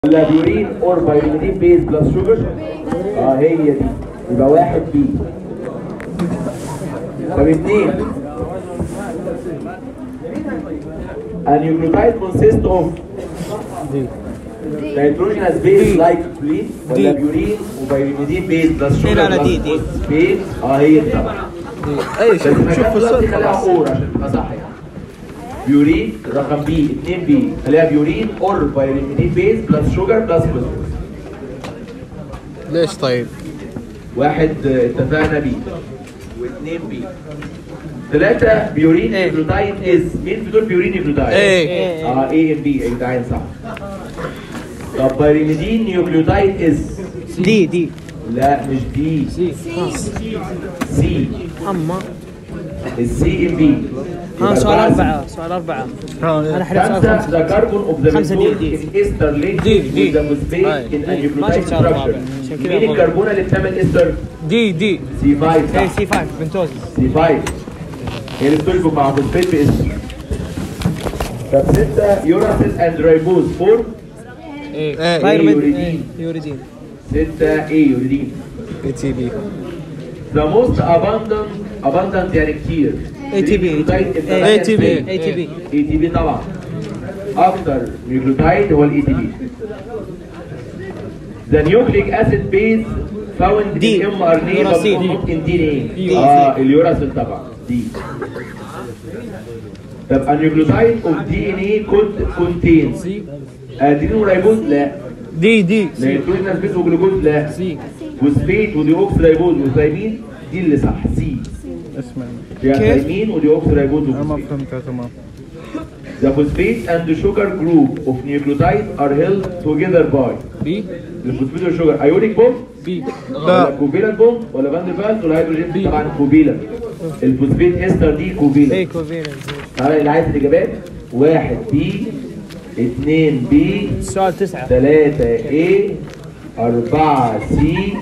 ولا بيورين اور بايريدين بيز بلس شوجر اه هي دي يبقى واحد بي طب اتنين النيوكليوتايد consist of nitrogenous base like بلين ولا دي. بيورين وبايريدين بيز بلس لا، شوجر لا، دي، دي. بيز اه هي دي طبعا اي بس شوف المكان شوف دلوقتي الصوت خليها خلاص اور عشان تبقى صح يعني بيورين رقم بي 2 بي خليها بيورين اور بايريدين بيز بلس شوجر بلس فوسفورس ليش طيب؟ واحد آه، اتفقنا بيه واثنين بيه ثلاثة بيورين إيه. نيوكليوتايد از مين في دول بيورين نيوكليوتايد؟ إيه. اه اي ام بي يا جدعان صح طب بايريميدين نيوكليوتايد از دي دي لا مش دي سي سي اما السي ام بي ها سؤال أربعة سؤال أربعة أنا حليت سؤال خمسة خمسة the carbon of the خمسة دي، benzoate دي. in ester linked دي، with دي. the phosphate هاي، in a دي. ما nucleotide شفت سؤال رابع. structure عشان كذا مين أقول. الكربونة اللي بتعمل استر؟ دي دي سي 5 اي صح سي 5 بنتوز سي 5 هي اللي بتربط مع فوسفات باستر طب ستة يوراسيل اند رايبوز فور اي إيه، فايرمنت يوريدين. يوريدين ستة ايه يوريدين اي تي بي The most abundant abundant يعني كتير ATP. ATP اي تي بي اي تي بي اي تي بي طبعا اكتر نيوكليوتايد هو الاي تي بي The nucleic acid base found دي. in mRNA but يوراسيل. not in DNA دي. اه اليوراسيل طبعا دي طب النيوكليوتايد of DNA could contain ادينورايبوز لا دي دي نيتروجينوس بيز وجلوكوز لا سي فوسفيت وديوكسيرايبوز وثايمين دي اللي صح سي اسمع يعني كيف؟ ثايمين وديوكسيرايبوز انا ما وفوسفيت فهمتها تمام The phosphate and the sugar group of nucleotide are held together by بي الفوسفيت والشوجر ايونيك بوند بي ولا كوفيلنت بوند ولا فان فالت ولا هيدروجين طبعا كوفيلنت الفوسفيت استر دي اي كوفيلنت كوفيرنس تعالى اللي عايز الاجابات واحد بي اثنين بي السؤال تسعة ثلاثة ايه أربعة سي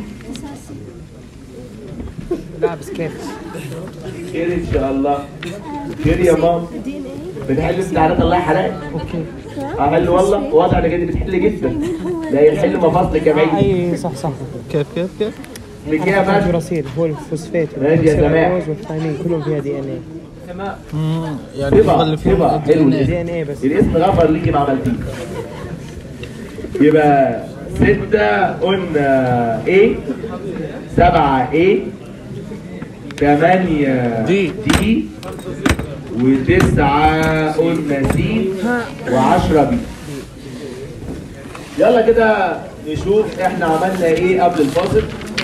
لا بس كيف خير إن شاء الله خير يا مام بتحل امتحانات الله يحرقك اوكي أحل والله واضح إنك أنت بتحل جدا لا يحل مفاصلك يا بعيد اي صح صح كيف كيف كيف؟ من كده أنا بس جراسيل هو الفوسفات ماشي يا سماح. والفوسفات والثايمين كلهم فيها دي ان اي امم يعني طبع يغلفون طبع حلو الدي دي ان اي بس الاسم غفر ليكي ما عملتيه يبقى ستة قلنا ايه سبعة ايه ثمانية دي. دي وتسعة قلنا سي وعشرة بي يلا كده نشوف احنا عملنا ايه قبل الفاصل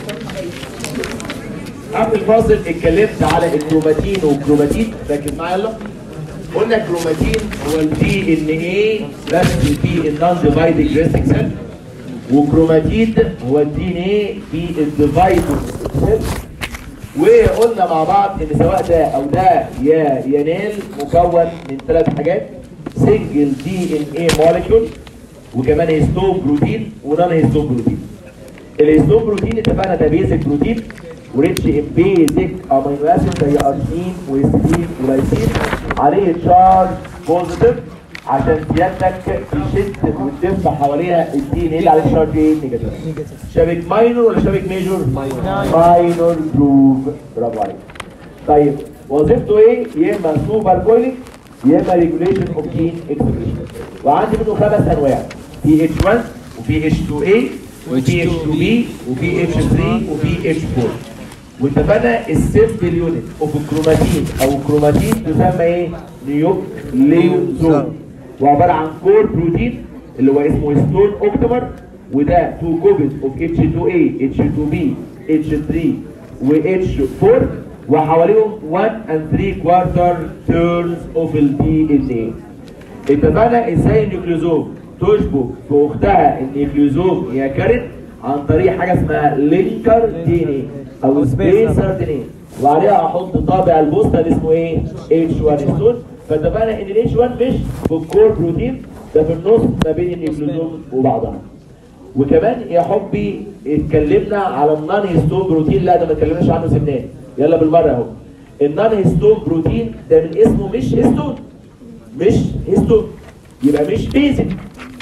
قبل الفاصل اتكلمت على الكروماتين والكروماتين ركز معايا يلا قلنا الكروماتين هو الدي ان ايه بس في النون ديفايدنج ريستنج سيل وكروماتيد هو الدي ان ايه في الديفايدنج سيل وقلنا مع بعض ان سواء ده او ده يا ينال مكون من ثلاث حاجات سنجل دي ان ايه موليكيول وكمان هيستون بروتين ونون هيستون بروتين الهيستون بروتين اتفقنا ده بيزك بروتين وريتش ان بيزك امينو اسيد زي ارجين وهيستين ولايسين عليه تشارج بوزيتيف عشان سيادتك تشد وتلف حواليها الدي ان ايه اللي عليه تشارج ايه نيجاتيف شبك ماينور ولا شبك ميجور؟ ماينور جروف برافو عليك طيب وظيفته ايه؟ يا اما سوبر بويلنج يا اما ريجوليشن اوف جين اكسبريشن وعندي منه خمس انواع في اتش 1 وفي اتش 2 اي وفي اتش 2 بي وفي اتش 3 وفي اتش 4 واتفقنا السيمبل يونت اوف الكروماتين او الكروماتين تسمى ايه؟ نيوكليوزوم وعباره عن كور بروتين اللي هو اسمه ستون اوكتمر وده 2 كوبيز اوف اتش 2 اي اتش 2 بي اتش 3 و اتش 4 وحواليهم 1 and 3 كوارتر تيرنز اوف الدي ان اي اتفقنا ازاي النيوكليوزوم تشبك في اختها النيوكليوزوم هي كارت عن طريق حاجه اسمها لينكر دي ان اي او سبيسر دي ان اي وعليها احط طابع البوستة اللي اسمه ايه؟ اتش 1 ستون فاتفقنا ان الاتش 1 مش في الكور بروتين ده في النص ما بين النيوكليوزوم وبعضها وكمان يا حبي اتكلمنا على النون هيستون بروتين لا ده ما اتكلمناش عنه سبناه يلا بالمره اهو النون هيستون بروتين ده من اسمه مش هيستون مش هيستون يبقى مش بيزك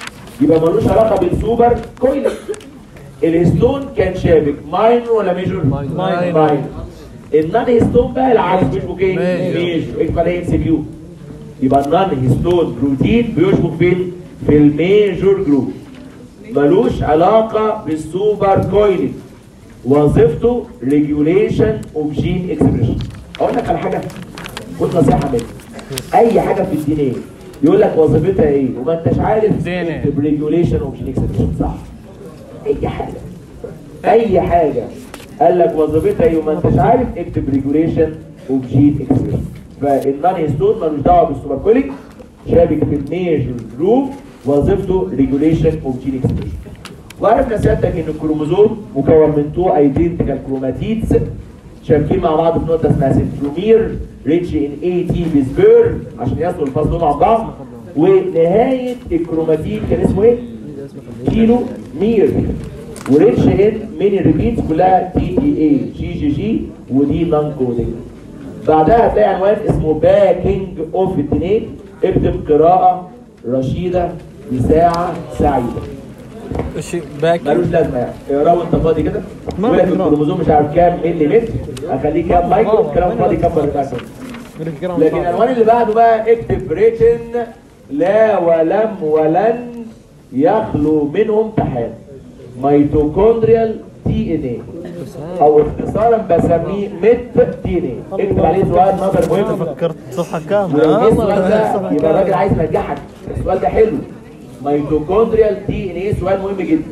يبقى ملوش علاقه بالسوبر كويل الهستون كان شابك ماينور ولا ميجور؟ ماينور النان هيستون بقى العكس بيشبك ايه؟ ميجور اكتب عليه ام سي كيو يبقى النان هيستون بروتين بيشبك فين؟ في الميجور جروب ملوش علاقه بالسوبر كويل وظيفته ريجوليشن اوف جين اكسبريشن اقول لك على حاجه خد نصيحه مني اي حاجه في الدين ايه يقول لك وظيفتها ايه وما انتش عارف DNA. اكتب ريجوليشن اوف جين اكسبريشن صح اي حاجه اي حاجه قال لك وظيفتها ايه وما انتش عارف اكتب ريجوليشن اوف جين اكسبريشن فالنان هيستون ملوش دعوه بالسوبركوليك شابك في الميجر جروب وظيفته ريجوليشن اوف جين اكسبريشن وعرفنا سيادتك ان الكروموزوم مكون من تو ايدنتيكال كروماتيدز شابكين مع بعض في نقطه اسمها سنترومير ريتش ان اي تي بسبير عشان يصلوا الفصلين عن بعض ونهايه الكروماتيد كان اسمه ايه؟ كيلو مير وريتش ان ميني ريبيتس كلها تي تي اي جي جي جي ودي نون كودنج بعدها هتلاقي عنوان اسمه باكينج اوف الدينين اكتب قراءه رشيده بساعه سعيده ايش باك ملوش لازمه يعني اقراه وانت فاضي كده ما يقول لك بقراه. الكروموزوم مش عارف كام ملي متر اخليه كام مايكرو كلام فاضي كام مره لكن العنوان اللي بعده بقى اكتب ريتن لا ولم ولن يخلو منه امتحان ميتوكوندريال دي ان اي او اختصارا بسميه مت دي ان اي اكتب عليه سؤال نظر مهم فكرت صفحه كامله ولو جه السؤال ده يبقى الراجل عايز ينجحك السؤال ده حلو ميتوكوندريال دي ان ايه سؤال مهم جدا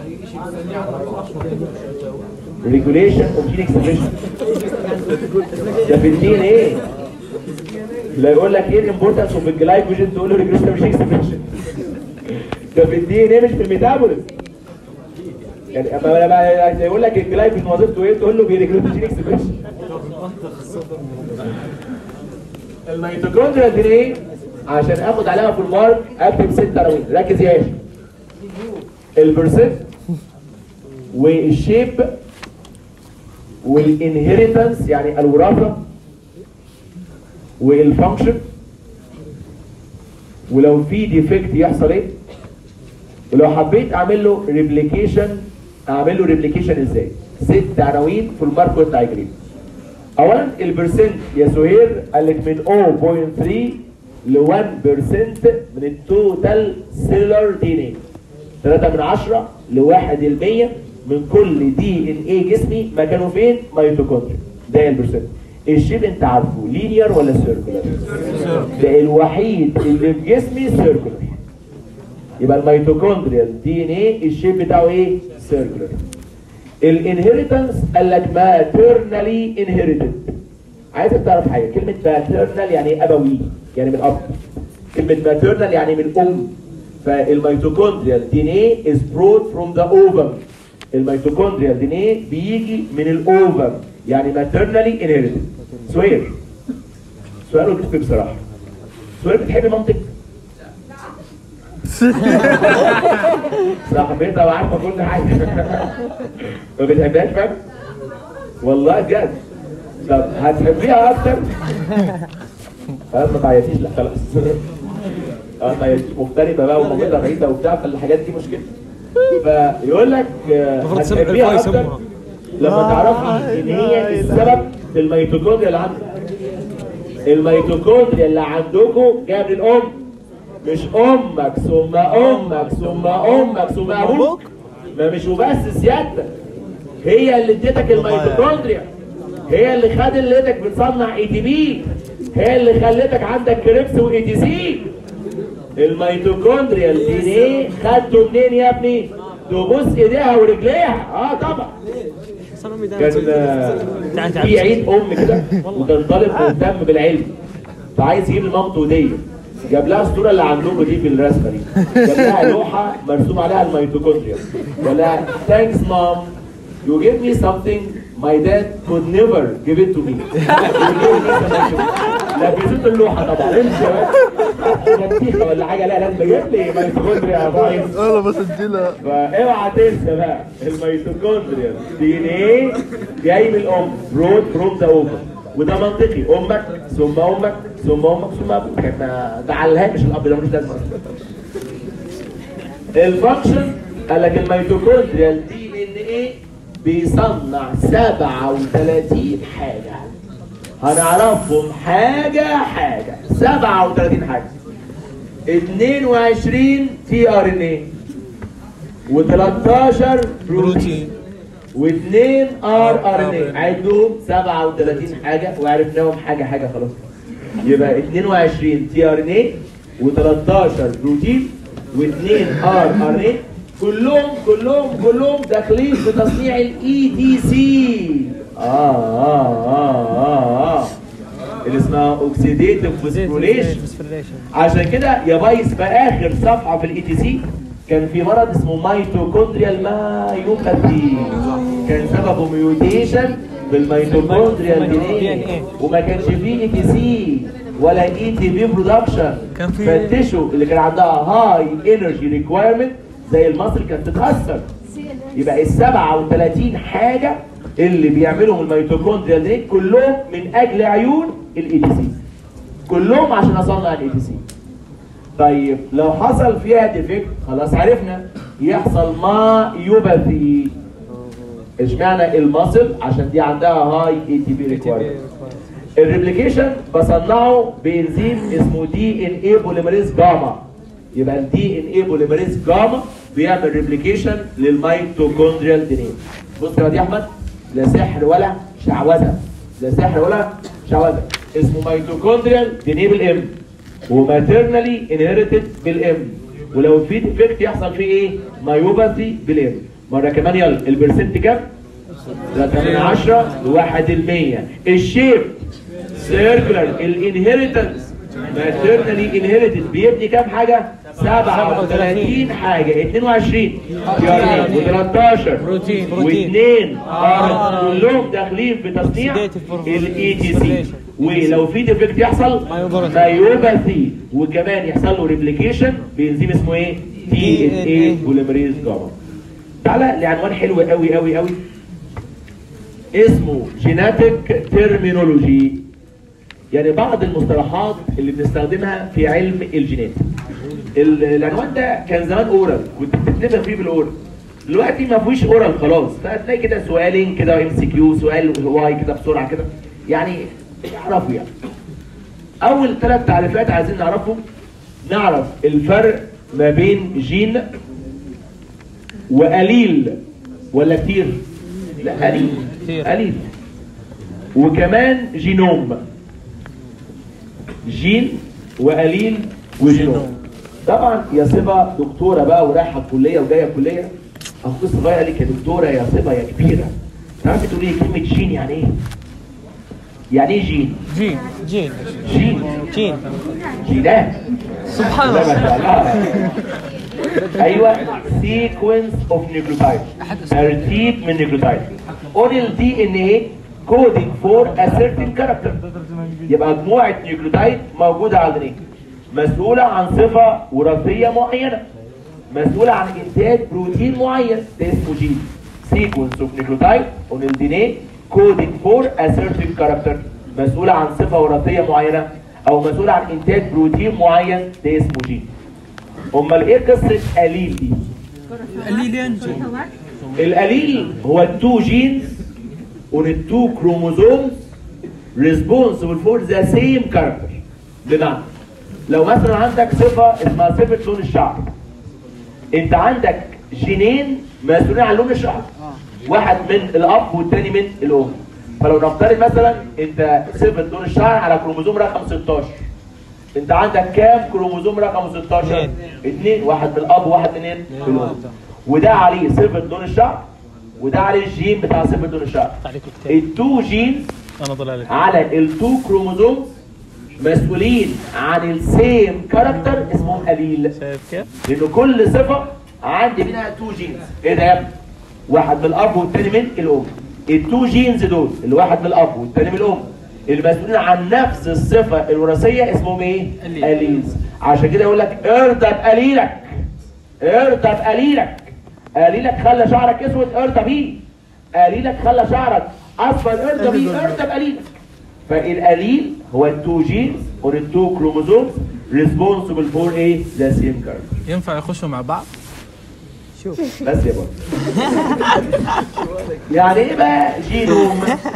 ريجوليشن اوف جين اكسبريشن ده في الدي ان ايه لا يقول لك ايه الامبورتنس اوف الجلايكوجين تقول له ريجوليشن اوف جين اكسبريشن ده في الدي ان ايه مش في الميتابوليزم يعني اما لما يقول لك الجلايكوجين وظيفته ايه تقول له بيريجوليت جين اكسبريشن الميتوكوندريا دي ايه عشان اخد عليها في المارك اكتب ست عناوين ركز يا هاشم البرسنت والشيب والانهيرتنس يعني الوراثه والفانكشن ولو في ديفكت يحصل ايه ولو حبيت اعمل له ريبليكيشن اعمل له ريبليكيشن ازاي ست عناوين في المارك دايجرام اولا البرسنت يا سهير قال لك من 0.3 ل 1% من التوتال سيلر دي ان اي 3 من 10 ل 1 المية من كل دي ان اي جسمي مكانه فين؟ ميتوكوندريا ده البرسنت الشيب انت عارفه لينير ولا سيركولار؟ ده الوحيد اللي في جسمي سيركولار يبقى الميتوكوندريال دي ان اي الشيب بتاعه ايه؟ سيركولار الانهيرتنس قال لك ماترنالي انهيرتد عايزك تعرف حاجه كلمه ماترنال يعني ايه ابوي يعني من اب كلمه ماترنال يعني من ام فالميتوكوندريال دي ان اي از برود فروم ذا اوفم الميتوكوندريال دي ان اي بيجي من الاوفم يعني ماترنالي انهيرتد سوير سؤال كتب بصراحه سؤال بتحب مامتك؟ صاحبتها وعارفه كل حاجه ما بتحبهاش فاهم؟ والله بجد طب هتحبيها اكتر؟ خلاص ما تعيطيش لا خلاص اه ما تعيطيش مغتربه بقى ومامتها بعيده وبتاع فالحاجات دي مشكله فيقول لك آه، المفروض تسمي هتحبيها الفاي اكتر يسموها. لما تعرفي ان هي السبب في الميتوكوندريا اللي عندك الميتوكوندريا اللي عندكم جايه من الام مش امك ثم امك ثم امك ثم ابوك ما مش وبس سيادتك هي اللي اديتك الميتوكوندريا هي اللي خلتك بتصنع اي تي بي هي اللي خلتك عندك كريبس واي تي سي الميتوكوندريا الدي ان ايه خدته منين يا ابني؟ تبص ايديها ورجليها اه طبعا كان آه، في عيد ام كده وكان طالب مهتم بالعلم فعايز يجيب لمامته هديه جاب لها الصوره اللي عندكم دي في الرسمه دي جاب لها لوحه مرسوم عليها الميتوكوندريا قال لها ثانكس مام You give me something my dad could never give it to me. لبسته اللوحه طبعا امشي يا باشا بطيخه ولا حاجه لا لازم تجيب لي ميتوكوندريا يا بايظ انا بسجلها فاوعى تنسى بقى الميتوكوندريا دي ان ايه جاي من الام برود فروم ذا اوفر وده منطقي امك ثم امك ثم امك ثم ابوك احنا ده على الهامش الاب ده ملوش لازمه الفانكشن قال لك الميتوكوندريال دي ان ايه بيصنع 37 حاجه هنعرفهم حاجه حاجه 37 حاجه 22 تي ار ان ايه و13 بروتين واثنين ار ار ان اي عدهم 37 حاجه وعرفناهم حاجه حاجه خلاص يبقى 22 تي ار ان اي و13 بروتين واثنين ار ار ان اي كلهم كلهم كلهم داخلين في تصنيع الاي دي سي اه اه اه اه اه اللي اسمها اوكسيديتيف فوسفوريليشن عشان كده يا بايس في اخر صفحه في الاي تي سي كان في مرض اسمه ميتوكوندريال مايوباثي كان سببه ميوتيشن بالميتوكوندريال دي ان ايه وما كانش فيه اي تي سي ولا اي تي بي برودكشن كان في- فالتشو اللي كان عندها هاي انرجي ريكوايرمنت زي المصل كانت تتاثر يبقى ال 37 حاجه اللي بيعملهم الميتوكوندريال دي كلهم من اجل عيون الاي تي سي كلهم عشان اصنع الاي تي سي طيب لو حصل فيها ديفكت خلاص عرفنا يحصل مايوباثي اشمعنى المصل عشان دي عندها هاي اي تي بي ريكوايرمنت الريبليكيشن بصنعه بانزيم اسمه دي ان اي بوليمريز جاما يبقى الدي ان اي بوليمريز جاما بيعمل ريبليكيشن للميتوكوندريال دي بص يا واد يا احمد لا سحر ولا شعوذه لا سحر ولا شعوذه اسمه ميتوكوندريال دي بالام وماترنالي انهيرتد بالام ولو في ديفكت يحصل فيه ايه؟ مايوباثي بالام مره كمان يلا البرسنت كام؟ 3 من 10 لواحد المية الشيب سيركلر الانهيرتنس ماترنالي انهيرتد بيبني كام حاجة؟ 37 حاجة 22 و13 بروتين. واثنين آه. كلهم داخلين في تصنيع Sedative for- الاي تي سي ولو في ديفكت يحصل Myopathy. مايوباثي وكمان يحصل له ريبليكيشن بانزيم اسمه ايه؟ تي ان اي بوليمريز جاما تعالى لعنوان حلو قوي قوي قوي اسمه جيناتيك ترمينولوجي يعني بعض المصطلحات اللي بنستخدمها في علم الجينات ال- العنوان ده كان زمان اورال كنت بتتنبه فيه بالاورال دلوقتي ما فيهوش اورال خلاص فهتلاقي كده سؤالين كده ام سي كيو سؤال واي كده بسرعه كده يعني اعرفوا يعني اول ثلاث تعريفات عايزين نعرفهم نعرف الفرق ما بين جين وقليل ولا كتير لا قليل كتير. قليل وكمان جينوم جين وقليل وجينوم طبعا يا صبا دكتوره بقى ورايحه الكليه وجايه الكليه اخوك الصغير قال لك يا دكتوره يا صبا يا كبيره تعرفي تقولي لي كلمه جين يعني ايه؟ يعني ايه جين؟ جين جين جين جين جينات سبحان لا ما الله شاء الله ايوه سيكونس اوف نيوكليوتايد ترتيب من نيوكليوتايد اون الدي ان ايه كودينج فور ا سيرتن كاركتر يبقى مجموعه نيوكليوتايد موجوده على الدي مسؤوله عن صفه وراثيه معينه مسؤوله عن انتاج بروتين معين ده اسمه جين سيكونس اوف نيوكليوتايد اون الدي كودينج فور ا سيرتن كاركتر مسؤوله عن صفه وراثيه معينه او مسؤوله عن انتاج بروتين معين ده اسمه جين امال ايه قصه قليل دي القليل هو التو جينز on the two chromosomes responsible for the same character بمعنى لو مثلا عندك صفة اسمها صفة لون الشعر انت عندك جينين مسؤولين عن لون الشعر واحد من الاب والتاني من الام فلو نفترض مثلا انت صفة لون الشعر على كروموزوم رقم 16 انت عندك كام كروموزوم رقم 16 اتنين. اتنين واحد من الاب وواحد من ايه؟ من الام وده عليه صفة لون الشعر وده عليه الجين بتاع صفة لون الشعر عليكم كتير التو جينز انا طلع لك على التو كروموزومز مسؤولين عن السيم كاركتر اسمهم قليل شايف كيف؟ لان كل صفه عندي منها تو جينز ايه ده يا ابني واحد من الاب والتاني من الام التو جينز دول اللي واحد من الاب والتاني من الام المسؤولين عن نفس الصفه الوراثيه اسمهم ايه قليل. قليلز عشان كده يقول لك ارضى بقليلك ارضى بقليلك قليلك خلى شعرك اسود ارضى بيه قليلك خلى شعرك اصفر ارضى بيه ارضى بقليلك فالقليل هو التو جينز or التو كروموزومز responsible for ايه ذا سيم كاركتر ينفع يخشوا مع بعض؟ شوف بس يا بابا يعني ايه بقى جينوم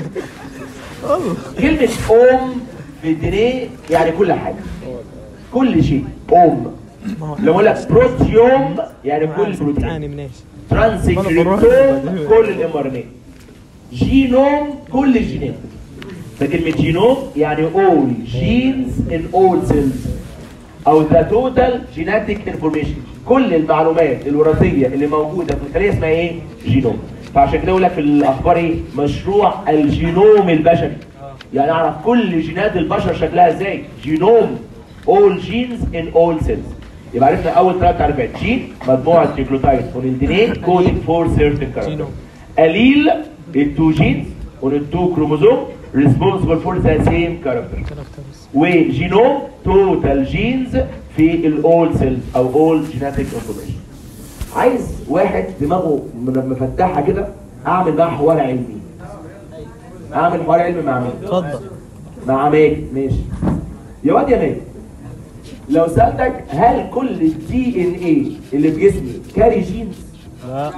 كلمة أم في الدنيا يعني كل حاجة كل شيء أم لما اقول لك بروتيوم يعني كل بروتين تعاني من ايش؟ ترانسكريبتوم كل الام ار ان جينوم كل الجينات فكلمة جينوم يعني all genes in all cells او the total genetic information كل المعلومات الوراثية اللي موجودة في الخلية اسمها ايه؟ جينوم فعشان كده يقول لك في الاخبار ايه؟ مشروع الجينوم البشري يعني اعرف كل جينات البشر شكلها ازاي؟ جينوم all genes in all cells يبقى عرفنا اول ثلاث تعريفات جين مجموعه نيوكليوتايد ونلتينين كودينج فور سيرتن كاركتر اليل التو جينز والتو كروموزوم responsible for the same character وجينوم توتال جينز في الاول سيلز او اول جينيتك انفورميشن عايز واحد دماغه من- مفتحه كده اعمل معاه حوار علمي اعمل حوار علمي مع مين؟ تفضل مع ماجد ماشي يا واد يا ماجد لو سألتك هل كل الدي ان ايه اللي في جسمي كاري جينز؟ لا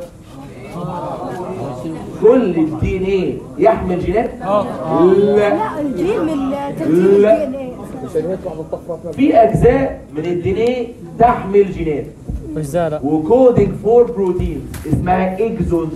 كل الدي ان ايه يحمل جينات؟ لا لا الجين من ترتيب لا. الدي ان ايه في اجزاء من الدي ان ايه تحمل جينات وش زارع؟ وكودينج فور بروتين اسمها اكزون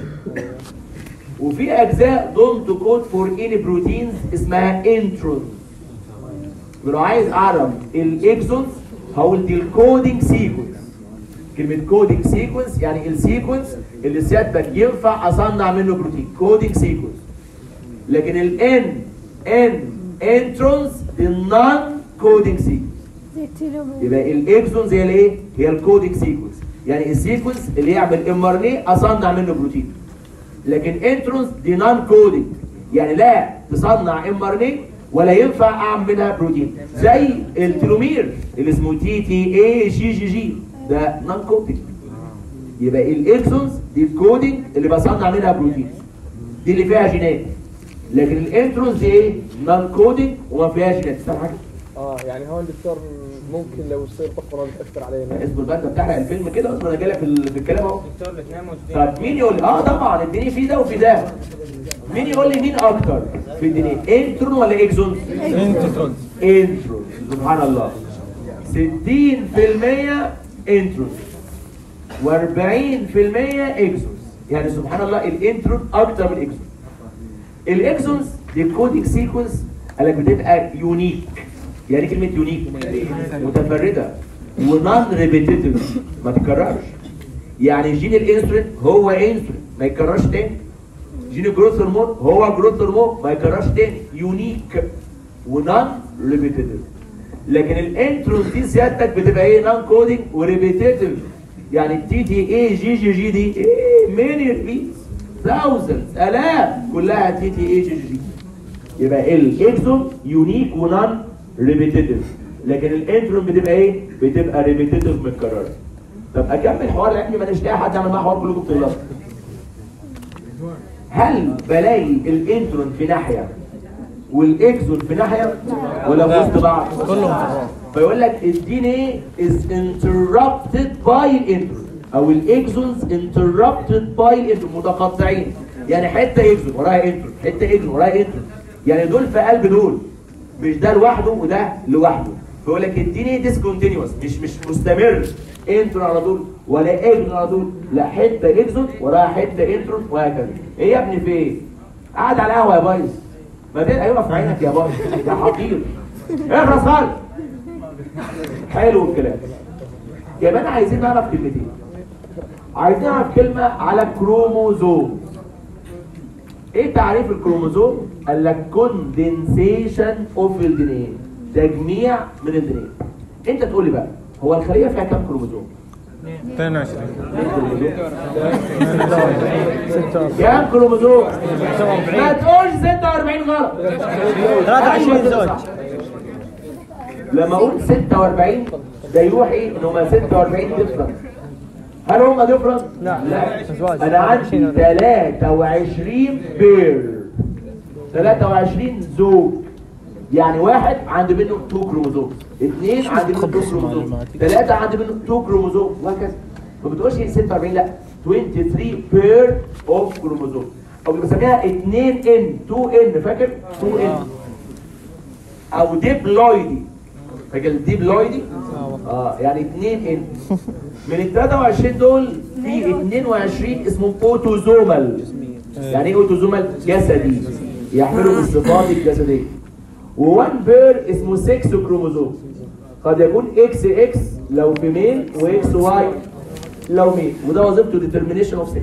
وفي اجزاء دونت كود فور اني بروتينز اسمها انترون ولو عايز اعرف الاكزونز هقول دي الكودينج سيكونس كلمة كودينج سيكونس يعني السيكونس اللي سيادتك ينفع اصنع منه بروتين كودينج سيكونس لكن الان ان انترونز دي نون كودينج سيكونس زي التيلومير يبقى الاكسونز هي الايه؟ هي الكودينج سيكونس يعني السيكونس اللي يعمل ام ار ان اصنع منه بروتين لكن انترونز دي نون كودينج يعني لا تصنع ام ار ان ولا ينفع اعمل منها بروتين زي التلومير اللي اسمه تي تي اي جي جي جي ده نون كودينج يبقى الاكسونز دي الكودينج اللي بصنع منها بروتين دي اللي فيها جينات لكن الانترونز دي ايه؟ نون كودينج وما فيهاش جينات فاهم حاجه؟ اه يعني هون دكتور ممكن لو يصير طفره بتاثر علينا اصبر بقى انت بتحرق الفيلم كده اصبر انا جاي لك في ال- في الكلام اهو طب مين يقول لي اه طبعا اديني في ده وفي ده مين يقول لي مين اكتر في الدنيا انترون ولا اكزون انترون انترون سبحان الله 60% انترون و40% اكزون يعني سبحان الله الانترون اكتر من الاكزون الاكزونز دي كودينج سيكونس قال لك بتبقى يونيك يعني كلمه يونيك متفرده ونون ريبيتيتيف ما تتكررش يعني جين الانسولين هو انسولين ما يتكررش تاني جين الجروث هرمون هو جروث هرمون ما يتكررش تاني يونيك ونون ريبيتيتيف لكن الانترون دي سيادتك بتبقى ايه نون كودينج وريبيتيتيف يعني التي تي اي جي جي جي دي ايه ميني ريبيتس ثاوزندز الاف كلها تي تي اي جي جي جي يبقى الاكسون يونيك ونون ريبيتيتيف لكن الانترون بتبقى ايه؟ بتبقى ريبيتيتيف متكرره طب اكمل حوار العلمي ما لاقي حد يعمل معاه حوار كلكم بتغلطوا هل بلاقي الانترون في ناحيه والاكسون في ناحيه ولا في وسط بعض؟ كلهم فيقول لك الدي ان ايه is interrupted by الانترون او الاكسونز interrupted by الانترون متقطعين يعني حته اكسون وراها انترون حته اكسون وراها انترون يعني دول في قلب دول مش ده لوحده وده لوحده فيقول لك الدي ان ايه ديسكونتينوس مش مش مستمر انترون على طول ولا اكسون على طول لا حته اكسون وراها حته انترون وهكذا ايه يا ابني في ايه؟ قاعد على القهوه يا بايظ ما ده هيقف في عينك يا بايظ يا حقير اخرس خالص حلو الكلام كمان عايزين نعرف كلمتين عايزين نعرف كلمة على كروموزوم ايه تعريف الكروموزوم؟ قال لك كوندنسيشن اوف الدي تجميع من الدي انت تقول لي بقى هو الخلية فيها كام كروموزوم؟ 22 كام كروموزوم؟ ما تقولش 46 غلط 23 زوج لما اقول 46 ده يروح ايه ان هم 46 ديفرنت هل هم ديفرنت؟ لا. لا أزواج. انا عندي 23 بير 23 زوج يعني واحد عندي منه 2 كروموزوم اثنين عندي منه 2 كروموزوم ثلاثة عندي منه 2 كروموزوم وهكذا ما بتقولش 46 لا 23 بير اوف كروموزوم او بنسميها 2 ان 2 ان فاكر 2 ان او ديبلويدي فاكر الديبلويدي اه يعني 2 ان من ال 23 دول في 22 اسمهم اوتوزومال يعني ايه اوتوزومال جسدي يحملوا الصفات الجسديه و1 بير اسمه 6 كروموزوم قد يكون اكس اكس لو في ميل واكس واي لو ميل وده وظيفته ديترمينيشن اوف 6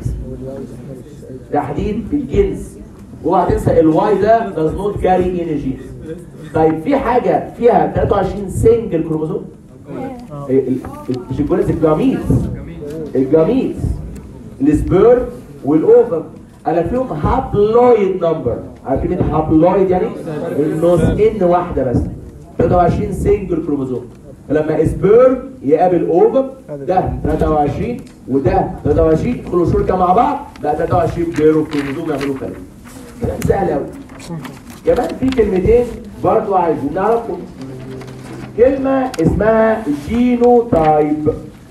تحديد الجنس اوعى تنسى الواي ده does not carry any genes طيب في حاجه فيها 23 سنجل كروموزوم ال- ال- مش الجونس الجاميتس الجاميتس السبيرم والاوفر انا فيهم هابلويد نمبر عارفين ايه هابلويد يعني النص ان واحده بس 23 سنجل كروموزوم فلما سبيرم يقابل اوفر ده 23 وده 23 يدخلوا شركه مع بعض بقى 23 بيرو كروموزوم يعملوا كلام كلام سهل قوي كمان في كلمتين برضو عايزين نعرفهم كلمة اسمها جينو تايب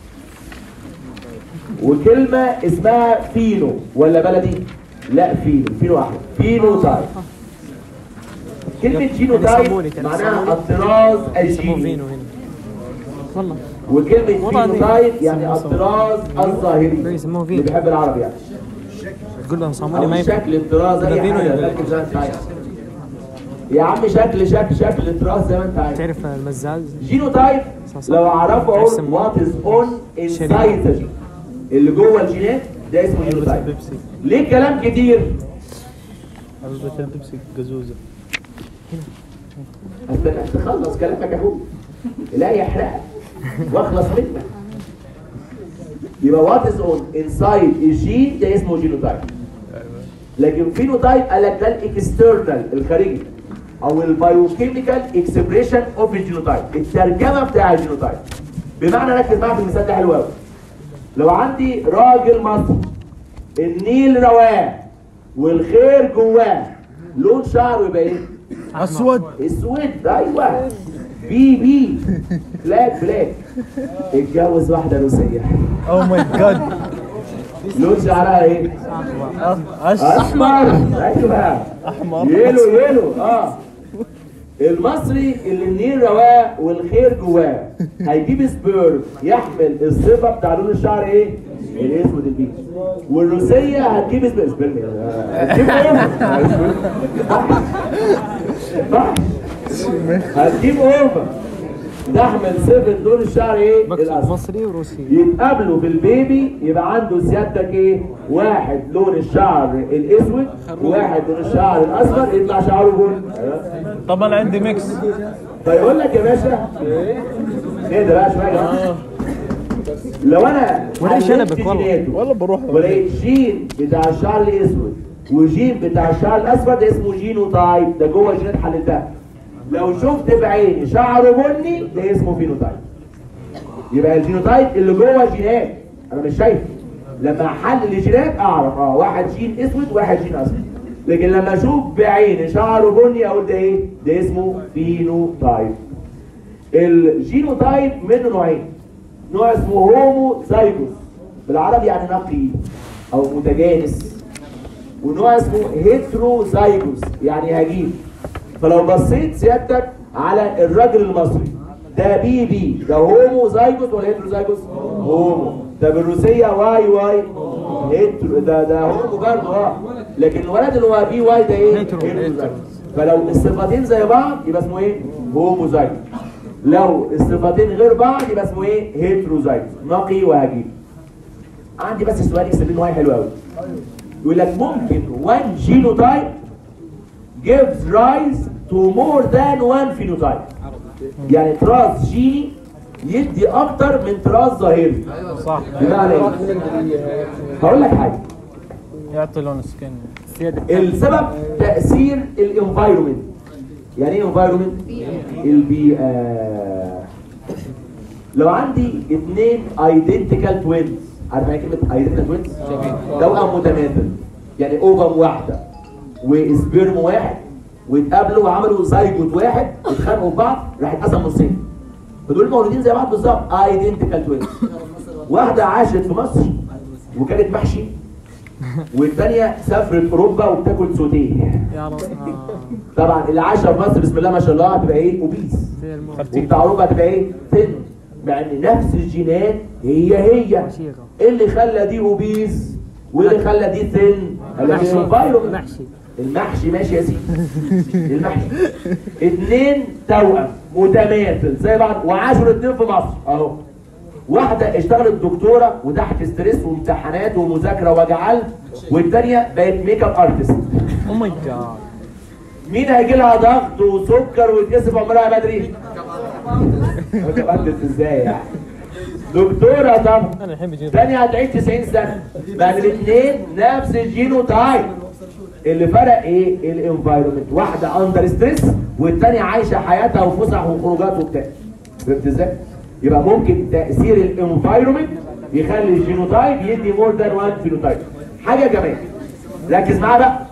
وكلمة اسمها فينو ولا بلدي؟ لا فينو فينو واحد فينو تايب كلمة جينو تايب معناها الطراز يسموه الجيني فينو هنا والله وكلمة والله فينو دي- تايب يعني الطراز الظاهري يسموه اللي فينو بيحب العربي يعني تقول لهم صامولي او ما يفهم شكل الطراز اي فينو حاجه يبقى. لكن زي ما انت عايز يا عم شكل شكل شكل الطراز زي ما انت عايز تعرف المزاز جينوتايب لو اعرفه اقول ترسم وات از اون انسايد ذا جين اللي جوه الجينات ده اسمه جينوتايب ليه كلام كتير علبة بيبسي قزوزة استنى تخلص كلامك اهو لا يحرقك واخلص منك يبقى وات از اون انسايد الجين ده اسمه جينوتايب لكن فينوتايب قال لك ده الاكسترنال الخارجي او البايوكيميكال اكسبريشن اوف الجينوتايب الترجمه بتاع الجينوتايب بمعنى ركز معايا في المثال ده حلو قوي لو عندي راجل مصري النيل رواه والخير جواه لون شعره يبقى ايه؟ اسود اسود ايوه بي بي بلاك بلاك اتجوز واحده روسيه او ماي جاد لون شعرها ايه؟ احمر ايوه احمر يلو يلو اه المصري اللي النيل رواه والخير جواه هيجيب سبيرم يحمل الصفه بتاع لون الشعر ايه؟ الاسود البيج والروسيه هتجيب سبيرم سبيرم إيه؟ هتجيب اوفر صح؟ هتجيب اوفر تحمل صفه لون الشعر ايه؟ مكتوب الاسود مصري وروسي يتقابلوا في البيبي يبقى عنده سيادتك ايه؟ واحد لون الشعر الاسود وواحد لون الشعر الاصفر يطلع شعره بني طبعا عندي ميكس فيقول لك يا باشا ايه ده بقى شويه يا جماعة. لو انا وليه شنبك حللت والله؟ جيناته والله بروح ولقيت جين بتاع الشعر الاسود وجين بتاع الشعر الاصفر ده اسمه جينوتايب ده جوه جينات حللتها لو شفت بعيني شعره بني ده اسمه فينوتايب يبقى الجينوتايب اللي جوه جينات انا مش شايفه لما احلل الجينات اعرف اه واحد جين اسود واحد جين اصفر لكن لما اشوف بعيني شعره بني اقول ده ايه ده اسمه فينوتايب الجينوتايب منه نوعين نوع اسمه هومو زايجوس بالعربي يعني نقي او متجانس ونوع اسمه هيترو زايجوس يعني هجين فلو بصيت سيادتك على الراجل المصري ده بي بي ده هومو زايجوس ولا هيترو زايجوس هومو ده بالروسيه واي واي هيترو ده ده هومو برضه اه لكن الولد اللي هو بي واي ده ايه هيترو. زايجوس فلو الصفتين زي بعض يبقى اسمه ايه هومو زايجوس لو الصفتين غير بعض يبقى اسمه ايه هيتروزايت نقي وهجين عندي بس سؤال يكسب منه حلو قوي يقول لك ممكن one genotype gives rise to more than one phenotype يعني تراث جيني يدي اكتر من تراث ظاهري صح بمعنى ايه؟ هقول لك حاجه يعطي لون سكين السبب تأثير الانفايرومنت يعني ايه انفايرومنت؟ البيئة لو عندي اثنين ايدنتيكال توينز عارف يعني كلمة ايدنتيكال توينز؟ توأم متماثل يعني اوفم واحدة وسبيرم واحد واتقابلوا وعملوا زيجوت واحد اتخانقوا في بعض راح اتقسم نصين فدول مولودين زي بعض بالظبط ايدنتيكال توينز واحده عاشت في مصر وكانت محشي والثانيه سافرت اوروبا وبتاكل سوتيه يا رب آه. طبعا اللي عايشه في مصر بسم الله ما شاء الله هتبقى ايه اوبيس زي الموت وبتاع اوروبا هتبقى ايه ثن مع ان نفس الجينات هي هي مشيرة. ايه اللي خلى دي اوبيس وايه اللي خلى دي ثن قال لك محشي الانفايرمنت محشي المحشي ماشي يا سيدي المحشي اتنين توأم متماثل زي بعض وعاشوا الاتنين في مصر اهو واحدة اشتغلت دكتورة وتحت ستريس وامتحانات ومذاكرة وجع قلب والتانية بقت ميك اب ارتست او ماي جاد مين هيجي لها ضغط وسكر ويتقسم عمرها بدري؟ ميك اب ارتست ازاي يعني؟ دكتورة طبعا انا الحين بجيب تاني هتعيش 90 سنة بعد الاثنين نفس الجينوتايب اللي فرق ايه الانفايرمنت واحدة اندر ستريس والتانية عايشة حياتها وفسح وخروجات وبتاع فهمت ازاي؟ يبقى ممكن تأثير الانفايرمنت يخلي الجينوتايب يدي مور ذان وان فينوتايب حاجة كمان ركز معايا بقى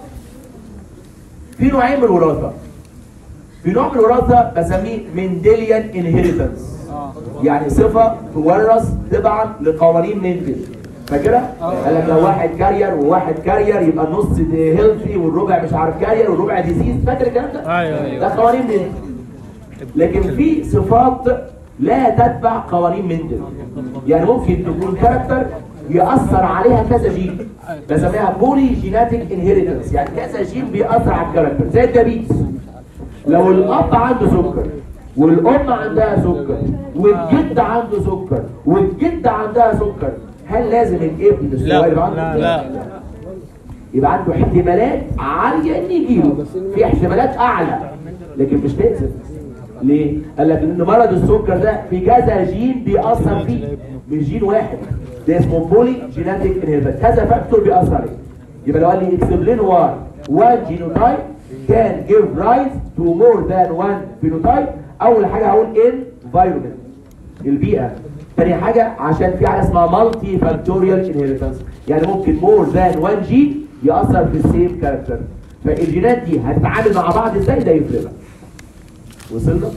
في نوعين من الوراثة في نوع من الوراثة بسميه منديليان انهيرتنس يعني صفة تورث تبعا لقوانين مندل فاكرها؟ قال لك لو واحد كارير وواحد كارير يبقى النص هيلثي والربع مش عارف كارير والربع ديزيز فاكر الكلام ده؟ ايوه ايوه ده قوانين مندل لكن في صفات لا تتبع قوانين مندل يعني ممكن تكون كاركتر يأثر عليها كذا جين بسميها بولي جيناتيك انهيرتنس يعني كذا جين بيأثر على الكاركتر زي الدبيس لو الاب عنده سكر والام عندها سكر والجد عنده سكر والجدة عندها سكر هل لازم الابن الصغير يبقى عنده لا لا يبقى عنده احتمالات عالية ان يجيله في احتمالات اعلى لكن مش لازم ليه؟ قال لك ان مرض السكر ده في كذا جين بيأثر فيه مش جين واحد ده اسمه بولي جيناتيك انهيرتنس كذا فاكتور بيأثر عليه يبقى لو قال لي اكسبلين واي وان جينوتايب كان جيف رايز تو مور ذان وان فينوتايب اول حاجه هقول انفايرمنت البيئه تاني حاجه عشان في حاجه اسمها مالتي فاكتوريال انهيرتنس يعني ممكن مور ذان وان جين يأثر في السيم كاركتر فالجينات دي هتتعامل مع بعض ازاي ده يفرق بقى. وصلنا؟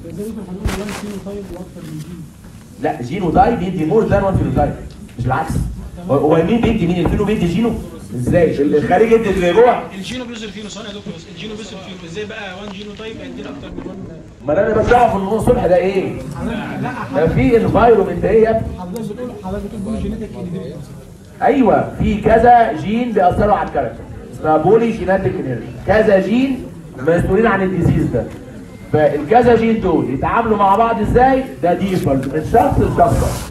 لا جينو تايب يدي مور ذان وان فينوتايب مش العكس هو- هو مين بيدي مين الفينو بيدي جينو ازاي الخارجي يدي اللي جوه الجينو بيظهر فيه نصان يا دكتور بس الجينو بيظهر فيه ازاي بقى وان جينو طيب هيدينا اكتر من وان ما انا بس اعرف ان نص الصبح ده ايه ده في انفايرومنت ايه يا ابني حضرتك بتقول حضرتك بتقول بولي جينيتك انديفيدوالز ايوه في كذا جين بيأثروا على الكاركتر اسمها بولي جيناتيك انهيرتنس كذا جين مسؤولين عن الديزيز ده فالكذا جين دول يتعاملوا مع بعض ازاي ده ديفولت من شخص لشخص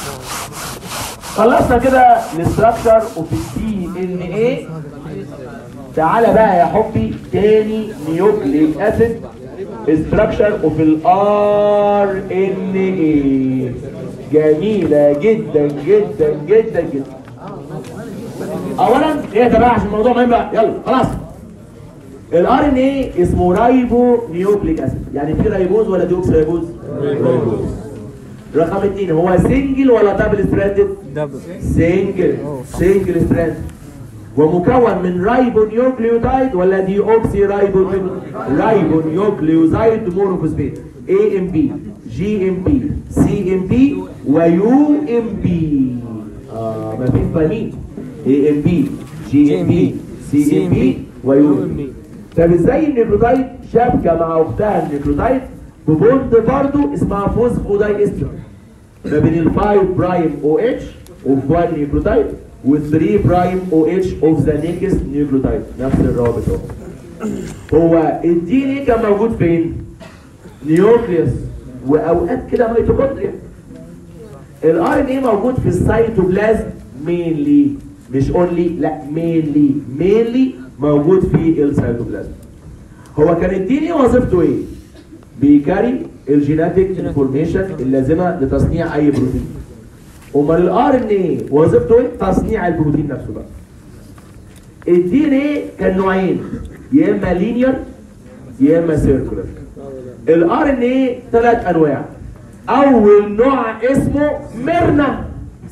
خلصنا كده الاستراكشر وفي الدي ان ايه تعالى بقى يا حبي تاني نيوكليك اسيد استراكشر وفي الار ان ايه جميله جدا جدا جدا جدا اولا ايه ده بقى عشان الموضوع مهم بقى يلا خلاص الار ان ايه اسمه رايبو نيوكليك اسيد يعني في رايبوز ولا ديوكس رايبوز رايبوز رقم اثنين هو سنجل ولا دبل ستراندد دبل سنجل سنجل ستراند ومكون من رايبو نيوكليوتايد ولا دي اوكسي رايبو رايبو نيوكليوزايد مونوفوسفيت اي ام بي جي ام بي سي ام بي ويو ام بي اه ما فيش فاهمين اي ام بي جي ام بي سي ام بي ويو ام بي طب ازاي النيوكليوتايد شابكه مع اختها النيوكليوتايد ببوند برضه اسمها فوسفوداي استر ما بين ال 5 برايم او اتش اوف 1 نيوكليوتايد وال 3 برايم او اتش اوف ذا نيكست نيوكليوتايد نفس الرابط اهو هو الدي ان ايه كان موجود فين؟ نيوكليوس واوقات كده ميتوكوندريا الار ان ايه موجود في السيتوبلازم مينلي مش اونلي لا مينلي مينلي موجود في السيتوبلازم هو كان الدي ان ايه وظيفته ايه؟ بيكاري الجيناتيك انفورميشن اللازمه لتصنيع اي بروتين امال الار ان ايه وظيفته ايه؟ تصنيع البروتين نفسه بقى الدي ان ايه كان نوعين يا اما لينير يا اما سيركولر الار ان ايه ثلاث انواع اول نوع اسمه ميرنا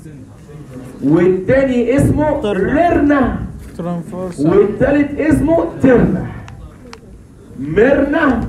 والتاني اسمه ريرنا ترانفورس والتالت اسمه ترنا ميرنا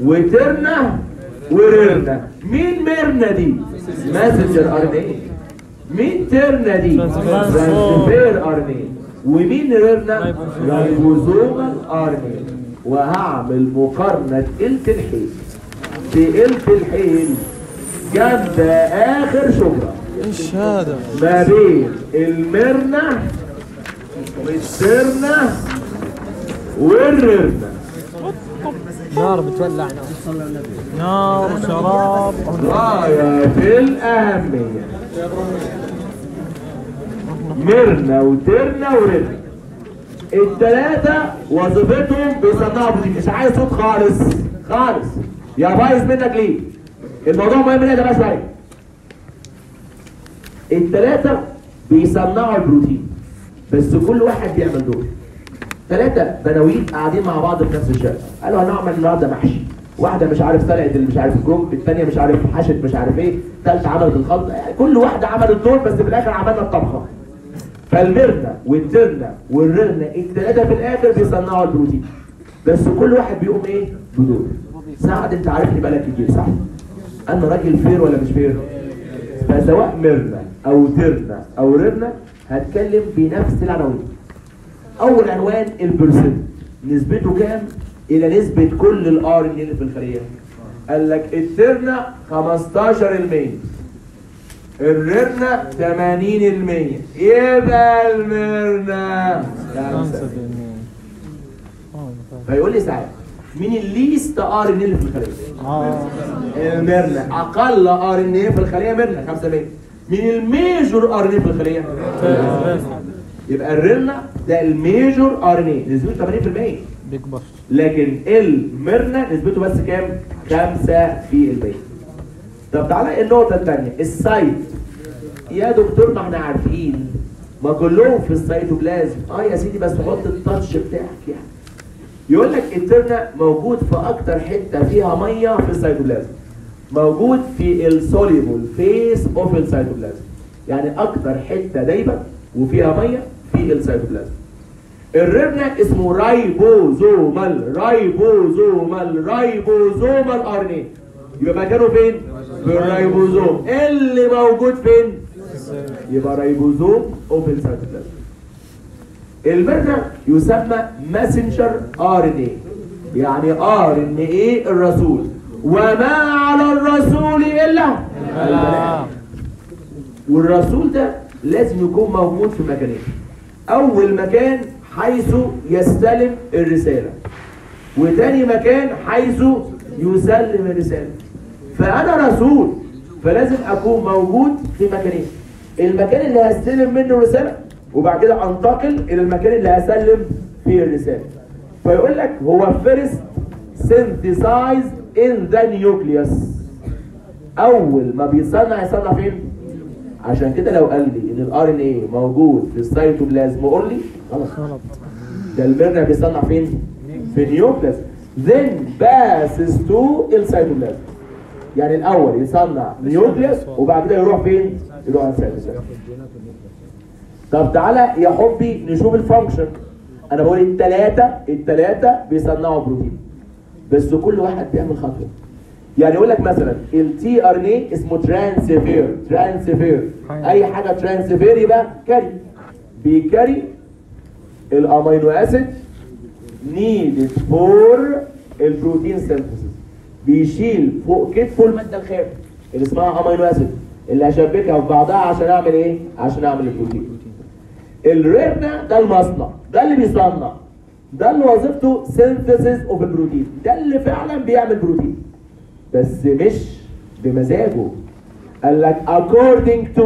وترنا وريرنا مين ميرنا دي ماسنجر ار ان ايه مين ترنا دي؟ ترانسفير ار ان اي ومين ريرنا؟ رايبوزومال ار ان اي وهعمل مقارنه تقلت الحيل تقلت الحيل جنب اخر شجره ايش هذا؟ ما بين المرنة والسرنة والرنة نار بتولع نار نار شراب غاية في الأهمية مرنة وترنة ورنة التلاتة وظيفتهم بيصنعوا بروتين مش عايز صوت خالص خالص يا بايظ منك ليه؟ الموضوع مهم ليه ده بقى شوية التلاتة بيصنعوا البروتين بس كل واحد بيعمل دور ثلاثة بناويت قاعدين مع بعض في نفس الشقة قالوا هنعمل النهارده محشي واحدة مش عارف سلقت اللي مش عارف الكروب الثانية مش عارف حشت مش عارف ايه الثالثة عملت الخلطة يعني كل واحدة عملت دور بس في الآخر عملنا الطبخة فالمرنة والترنة والرنة الثلاثة في الآخر بيصنعوا البروتين بس كل واحد بيقوم ايه بدور سعد انت عارفني بقالك كتير صح انا راجل فير ولا مش فير فسواء مرنة او ترنة او رنة هتكلم بنفس العناوين اول عنوان البرسنت نسبته كام الى نسبة كل الار ان اللي في الخلية قال لك الترنة 15% الرنة 80% يبقى المرنة 5 فيقول لي ساعات مين الليست ار ان اللي في الخلية المرنة اقل ار ان في الخلية مرنة 5% مين الميجور ار ان في الخلية يبقى الرنة ده الميجور ار ان نسبته 80% بيكبر لكن المرنة نسبته بس كام 5% طب تعالى النقطة الثانية السايت يا دكتور ما احنا عارفين ما كلهم في السيتوبلازم اه يا سيدي بس حط التاتش بتاعك يعني يقول لك الترنا موجود في اكتر حته فيها ميه في السيتوبلازم موجود في السوليبل فيس اوف السيتوبلازم يعني اكتر حته دايبه وفيها ميه في السيتوبلازم الربنة اسمه رايبوزومال رايبوزومال رايبوزومال ار ان يبقى مكانه فين؟ في الرايبوزوم اللي موجود فين؟ يبقى رايبوزوم اوف السيتوبلازم المرنة يسمى ماسنجر ار ان اي يعني ار ان اي الرسول وما على الرسول الا البلاغ والرسول ده لازم يكون موجود في مكانين اول مكان حيث يستلم الرسالة وتاني مكان حيث يسلم الرسالة فانا رسول فلازم اكون موجود في مكانين المكان اللي هستلم منه الرسالة وبعد كده انتقل الى المكان اللي هسلم فيه الرسالة فيقول لك هو first synthesized in the nucleus اول ما بيصنع يصنع فين عشان كده لو قال لي ان الار ان اي موجود في السيتوبلازم قول لي خلاص ده المرنة بيصنع فين في النيوكليس then passes to السيتوبلازم يعني الاول يصنع نيوكليس وبعد كده يروح فين يروح على السيتوبلازم طب تعالى يا حبي نشوف الفانكشن انا بقول الثلاثه الثلاثه بيصنعوا بروتين بس كل واحد بيعمل خطوه يعني يقول لك مثلا التي ار ان اي اسمه ترانسفير ترانسفير اي حاجه ترانسفير يبقى كاري بيكاري الامينو اسيد نيدد فور البروتين سينثيسيس بيشيل فوق كتفه الماده الخام اللي اسمها امينو اسيد اللي هشبكها في بعضها عشان اعمل ايه؟ عشان اعمل البروتين الريرنا ده المصنع ده اللي بيصنع ده اللي وظيفته سينثيسيس اوف البروتين ده اللي فعلا بيعمل بروتين بس مش بمزاجه قال لك according to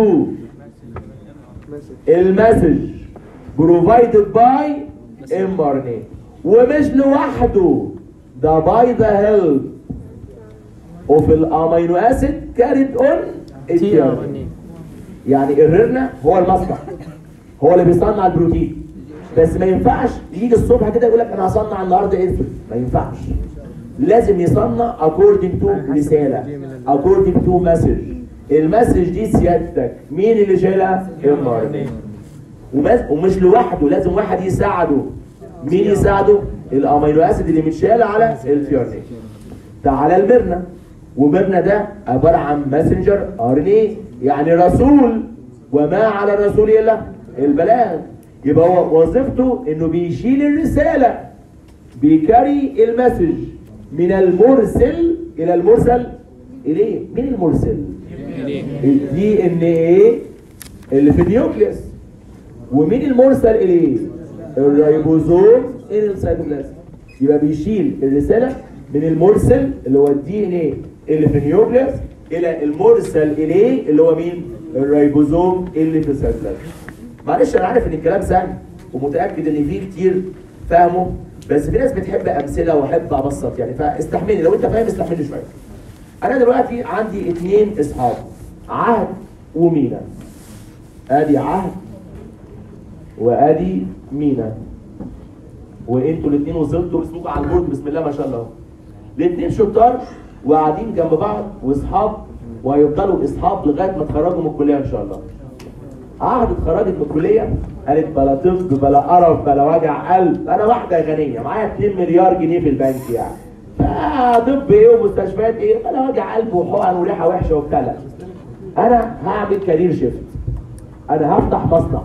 المسج provided by mRNA ومش لوحده ده by the help of الامينو اسيد carried on تي ار ان يعني الرنة هو المصنع هو اللي بيصنع البروتين بس ما ينفعش يجي الصبح كده يقول لك انا هصنع النهارده انسولين ما ينفعش لازم يصنع according to رسالة according to message المسج دي سيادتك مين اللي شايلها؟ ام ومش لوحده لازم واحد يساعده مين يساعده؟ الامينو اسيد اللي متشال على التي ار تعالى المرنة ومرنة ده عبارة عن ماسنجر ار ان اي يعني رسول وما على الرسول الا البلاغ يبقى هو وظيفته انه بيشيل الرساله بيكاري المسج من المرسل الى المرسل اليه مين المرسل الدي ان ايه اللي في النيوكليوس ومين المرسل اليه الريبوزوم الى السيتوبلازم يبقى بيشيل الرساله من المرسل اللي هو الدي ان ايه اللي في النيوكليوس الى المرسل اليه اللي هو مين الريبوزوم اللي في السيتوبلازم معلش انا عارف ان الكلام سهل ومتاكد ان فيه كتير فاهمه بس في ناس بتحب امثله واحب ابسط يعني فاستحملني لو انت فاهم استحملني شويه انا دلوقتي عندي اتنين اصحاب عهد ومينا ادي عهد وادي مينا وانتوا الاثنين وصلتوا اسمكم على البورد بسم الله ما شاء الله الاثنين شطار وقاعدين جنب بعض واصحاب وهيفضلوا اصحاب لغايه ما تخرجوا من الكليه ان شاء الله عهد اتخرجت من الكليه قالت بلا طب بلا قرف بلا وجع قلب انا واحده غنيه معايا 2 مليار جنيه في البنك يعني فطب ايه ومستشفيات ايه بلا وجع قلب وحقن وريحه وحشه وبتاع لا. انا هعمل كارير شيفت انا هفتح مصنع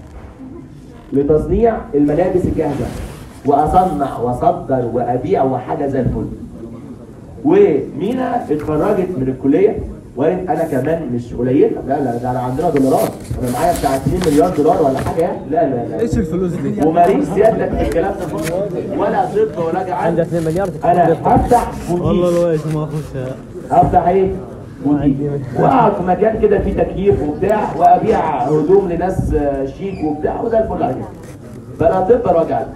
لتصنيع الملابس الجاهزه واصنع واصدر وابيع وحاجه زي الفل ومينا اتخرجت من الكليه وقالت انا كمان مش قليله لا لا ده انا عندنا دولارات انا معايا بتاع 2 مليار دولار ولا حاجه يعني لا لا لا ايش الفلوس دي؟ وماليش سيادتك في الكلام ده كله. ولا طب ولا جعان عنده 2 مليار انا هفتح والله بوتيك الويش ما اخشها هفتح ايه؟ بوتيك واقعد في مكان كده فيه تكييف وبتاع وابيع هدوم لناس آه، شيك وبتاع وزي الفل على كده فلا طب ولا وجع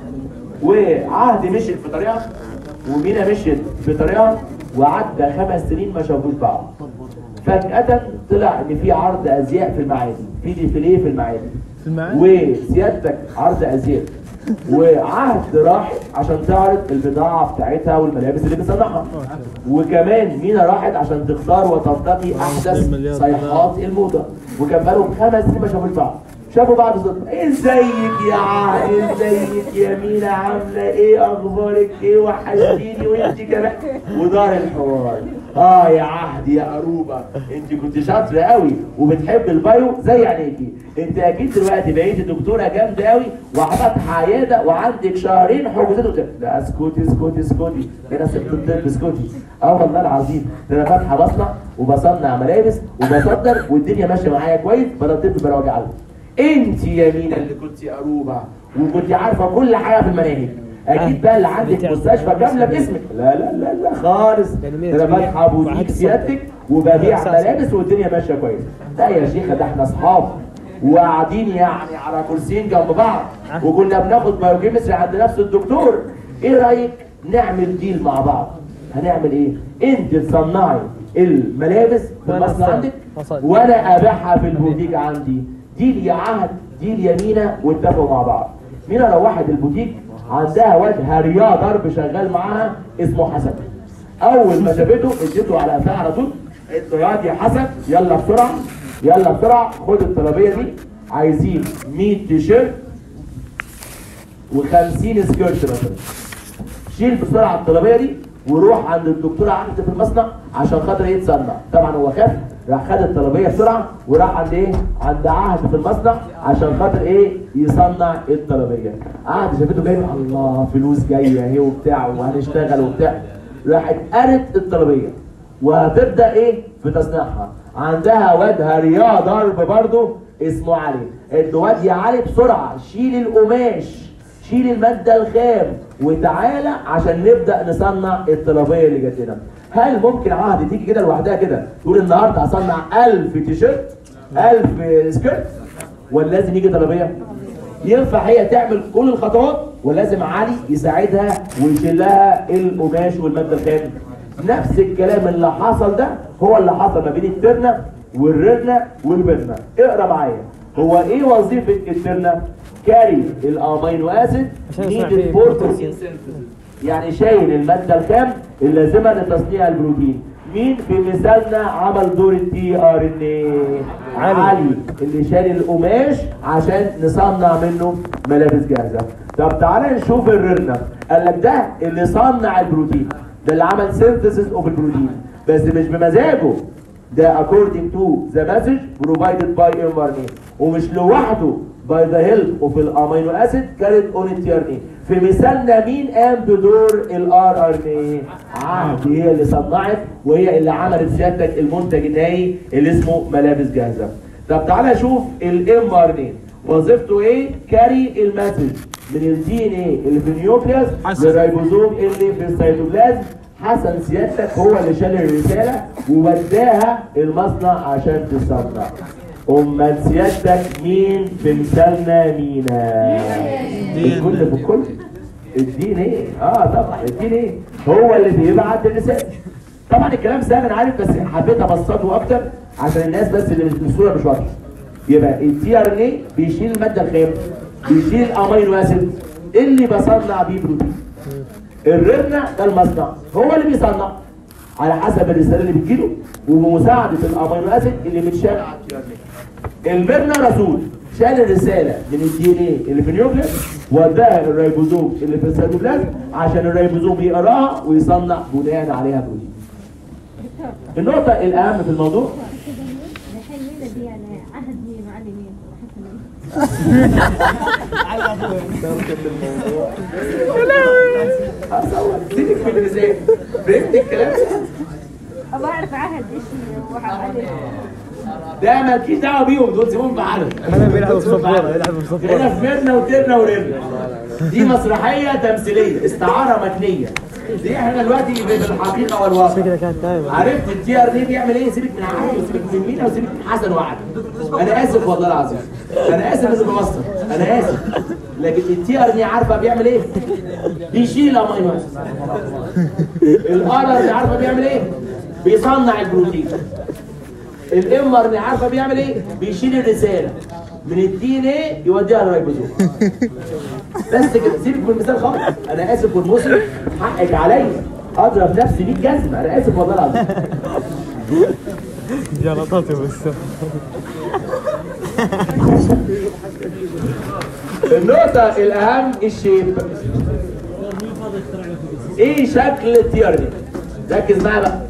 وعهد مشيت في طريقه ومينا مشيت في طريقه وعدى خمس سنين ما شافوش بعض فجأة طلع ان في عرض ازياء في المعادي في ديفيليه في المعادي في المعاد وسيادتك عرض ازياء وعهد راحت عشان تعرض البضاعه بتاعتها والملابس اللي بتصنعها وكمان مينا راحت عشان تختار وتلتقي احدث مليار صيحات الموضه وكان بقالهم خمس سنين ما شافوش بعض شافوا بعض صدفه ازيك يا عهد ازيك يا مينا عامله ايه اخبارك ايه وحشتيني وانت كمان ودار الحوار اه يا عهد يا قروبه انت كنت شاطره قوي وبتحب البايو زي عينيكي انت اكيد دلوقتي بقيتي دكتوره جامده قوي وفاتحه عياده وعندك شهرين حجوزات وبتاع. لا اسكتي اسكتي اسكتي ده انا ست الطب اسكتي اه والله العظيم ده انا فاتحه مصنع وبصنع ملابس وبصدر والدنيا ماشيه معايا كويس بلا طب بلا وجع قلب انت يا مينا اللي كنت قروبه وكنت عارفه كل حاجه في المناهج اكيد بقى اللي عندك مستشفى كامله باسمك لا لا لا لا خالص ده انا فاتحه بوتيك سيادتك وببيع ملابس والدنيا ماشيه كويس لا يا شيخه ده احنا اصحاب وقاعدين يعني على كرسيين جنب بعض وكنا بناخد بايوكيمستري عند نفس الدكتور ايه رايك نعمل ديل مع بعض هنعمل ايه انت تصنعي الملابس في وأنا المصنع أصدر. عندك أصدر. وانا ابيعها في البوتيك عندي ديل يا عهد ديل يا مينا واتفقوا مع بعض مينا روحت البوتيك عندها واد هريا ضرب شغال معاها اسمه حسن اول ما شافته اديته على قفاه على طول قالت له ياض يا حسن يلا بسرعه يلا بسرعه خد الطلبيه دي عايزين 100 تيشيرت و50 سكيرت مثلا شيل بسرعه الطلبيه دي وروح عند الدكتوره عهد في المصنع عشان خاطر يتصنع طبعا هو خاف راح خد الطلبيه بسرعه وراح عند ايه عند عهد في المصنع عشان خاطر ايه يصنع الطلبيه عهد شافته جاي الله فلوس جايه اهي وبتاع وهنشتغل وبتاع راحت قرت الطلبيه وهتبدا ايه في تصنيعها عندها واد رياض ضرب برضه اسمه علي الواد يا علي بسرعه شيل القماش شيل المادة الخام وتعالى عشان نبدأ نصنع الطلبية اللي جات لنا هل ممكن عهد تيجي كده لوحدها كده تقول النهارده هصنع 1000 تيشيرت 1000 سكيرت ولا لازم يجي طلبية؟ ينفع هي تعمل كل الخطوات ولا لازم علي يساعدها ويشيل لها القماش والمادة الخام؟ نفس الكلام اللي حصل ده هو اللي حصل ما بين الترنة والرنة والبرنة اقرا معايا هو ايه وظيفة الترنة؟ كاري الامينو اسيد عشان أسمع نيدد فيه فور بروتين. يعني شايل الماده الخام اللازمه لتصنيع البروتين مين في مثالنا عمل دور التي ار ان ايه علي. علي اللي شال القماش عشان نصنع منه ملابس جاهزه طب تعالى نشوف الرنة قال لك ده اللي صنع البروتين ده اللي عمل سينثيسيس اوف البروتين بس مش بمزاجه ده according to the message provided by mRNA ومش لوحده by the help of الامينو اسيد carried on التيرني في مثالنا مين قام بدور الار ار ان عهد هي اللي صنعت وهي اللي عملت سيادتك المنتج النهائي اللي اسمه ملابس جاهزه طب تعالى شوف الام ار ان وظيفته ايه كاري المسج من الدي ان ايه اللي في النيوكليوس للريبوزوم اللي في السيتوبلازم حسن سيادتك هو اللي شال الرساله ووداها المصنع عشان تصنع امال سيادتك مين في مثالنا مينا الكل في الكل الدين ايه اه طبعا الدين ايه هو اللي بيبعت الرساله طبعا الكلام سهل انا عارف بس حبيت ابسطه اكتر عشان الناس بس اللي مش الصوره مش واضحه يبقى التي ار ان ايه بيشيل الماده الخام بيشيل الامينو اسيد اللي بصنع بيه بروتين الرنة ده المصنع هو اللي بيصنع على حسب الرساله اللي بتجيله وبمساعده الامينو اسيد اللي متشال على التي ار ان البرنا رسول شال الرساله من الدي ان ايه اللي في النيوكليس وداها للريبوزوم اللي في السيتوبلازم عشان الريبوزوم يقراها ويصنع بناء عليها بروتين. النقطه الاهم في الموضوع الحين مين دي يعني عهد مين وعلي مين وحسن مين اصور سيبك من الرساله فهمت الكلام ابغى اعرف عهد ايش وعلي ده مالكيش دعوه بيهم دول سيبهم في حالهم انا بيلعب بصفوره يلعب بصفوره هنا في ميرنا وترنا ورنا دي مسرحيه تمثيليه استعاره متنيه دي احنا دلوقتي في الحقيقه والواقع كده كانت تايمه عرفت التي ار دي بيعمل ايه سيبك من عادل وسيبك من مينا وسيبك من حسن وعد انا اسف والله العظيم انا اسف اني بمصر انا اسف لكن التي ار دي عارفه بيعمل ايه بيشيل امينو اسيد الار ار دي عارفه بيعمل ايه بيصنع البروتين الام ار دي عارفه بيعمل ايه بيشيل الرساله من الدي ان ايه يوديها للريبوزوم بس كده سيبك من المثال خالص انا اسف والمسلم حقك عليا اضرب نفسي 100 جزمه انا اسف والله العظيم جلطاتي بس النقطة الأهم الشيب إيه شكل التيرني؟ ركز معايا بقى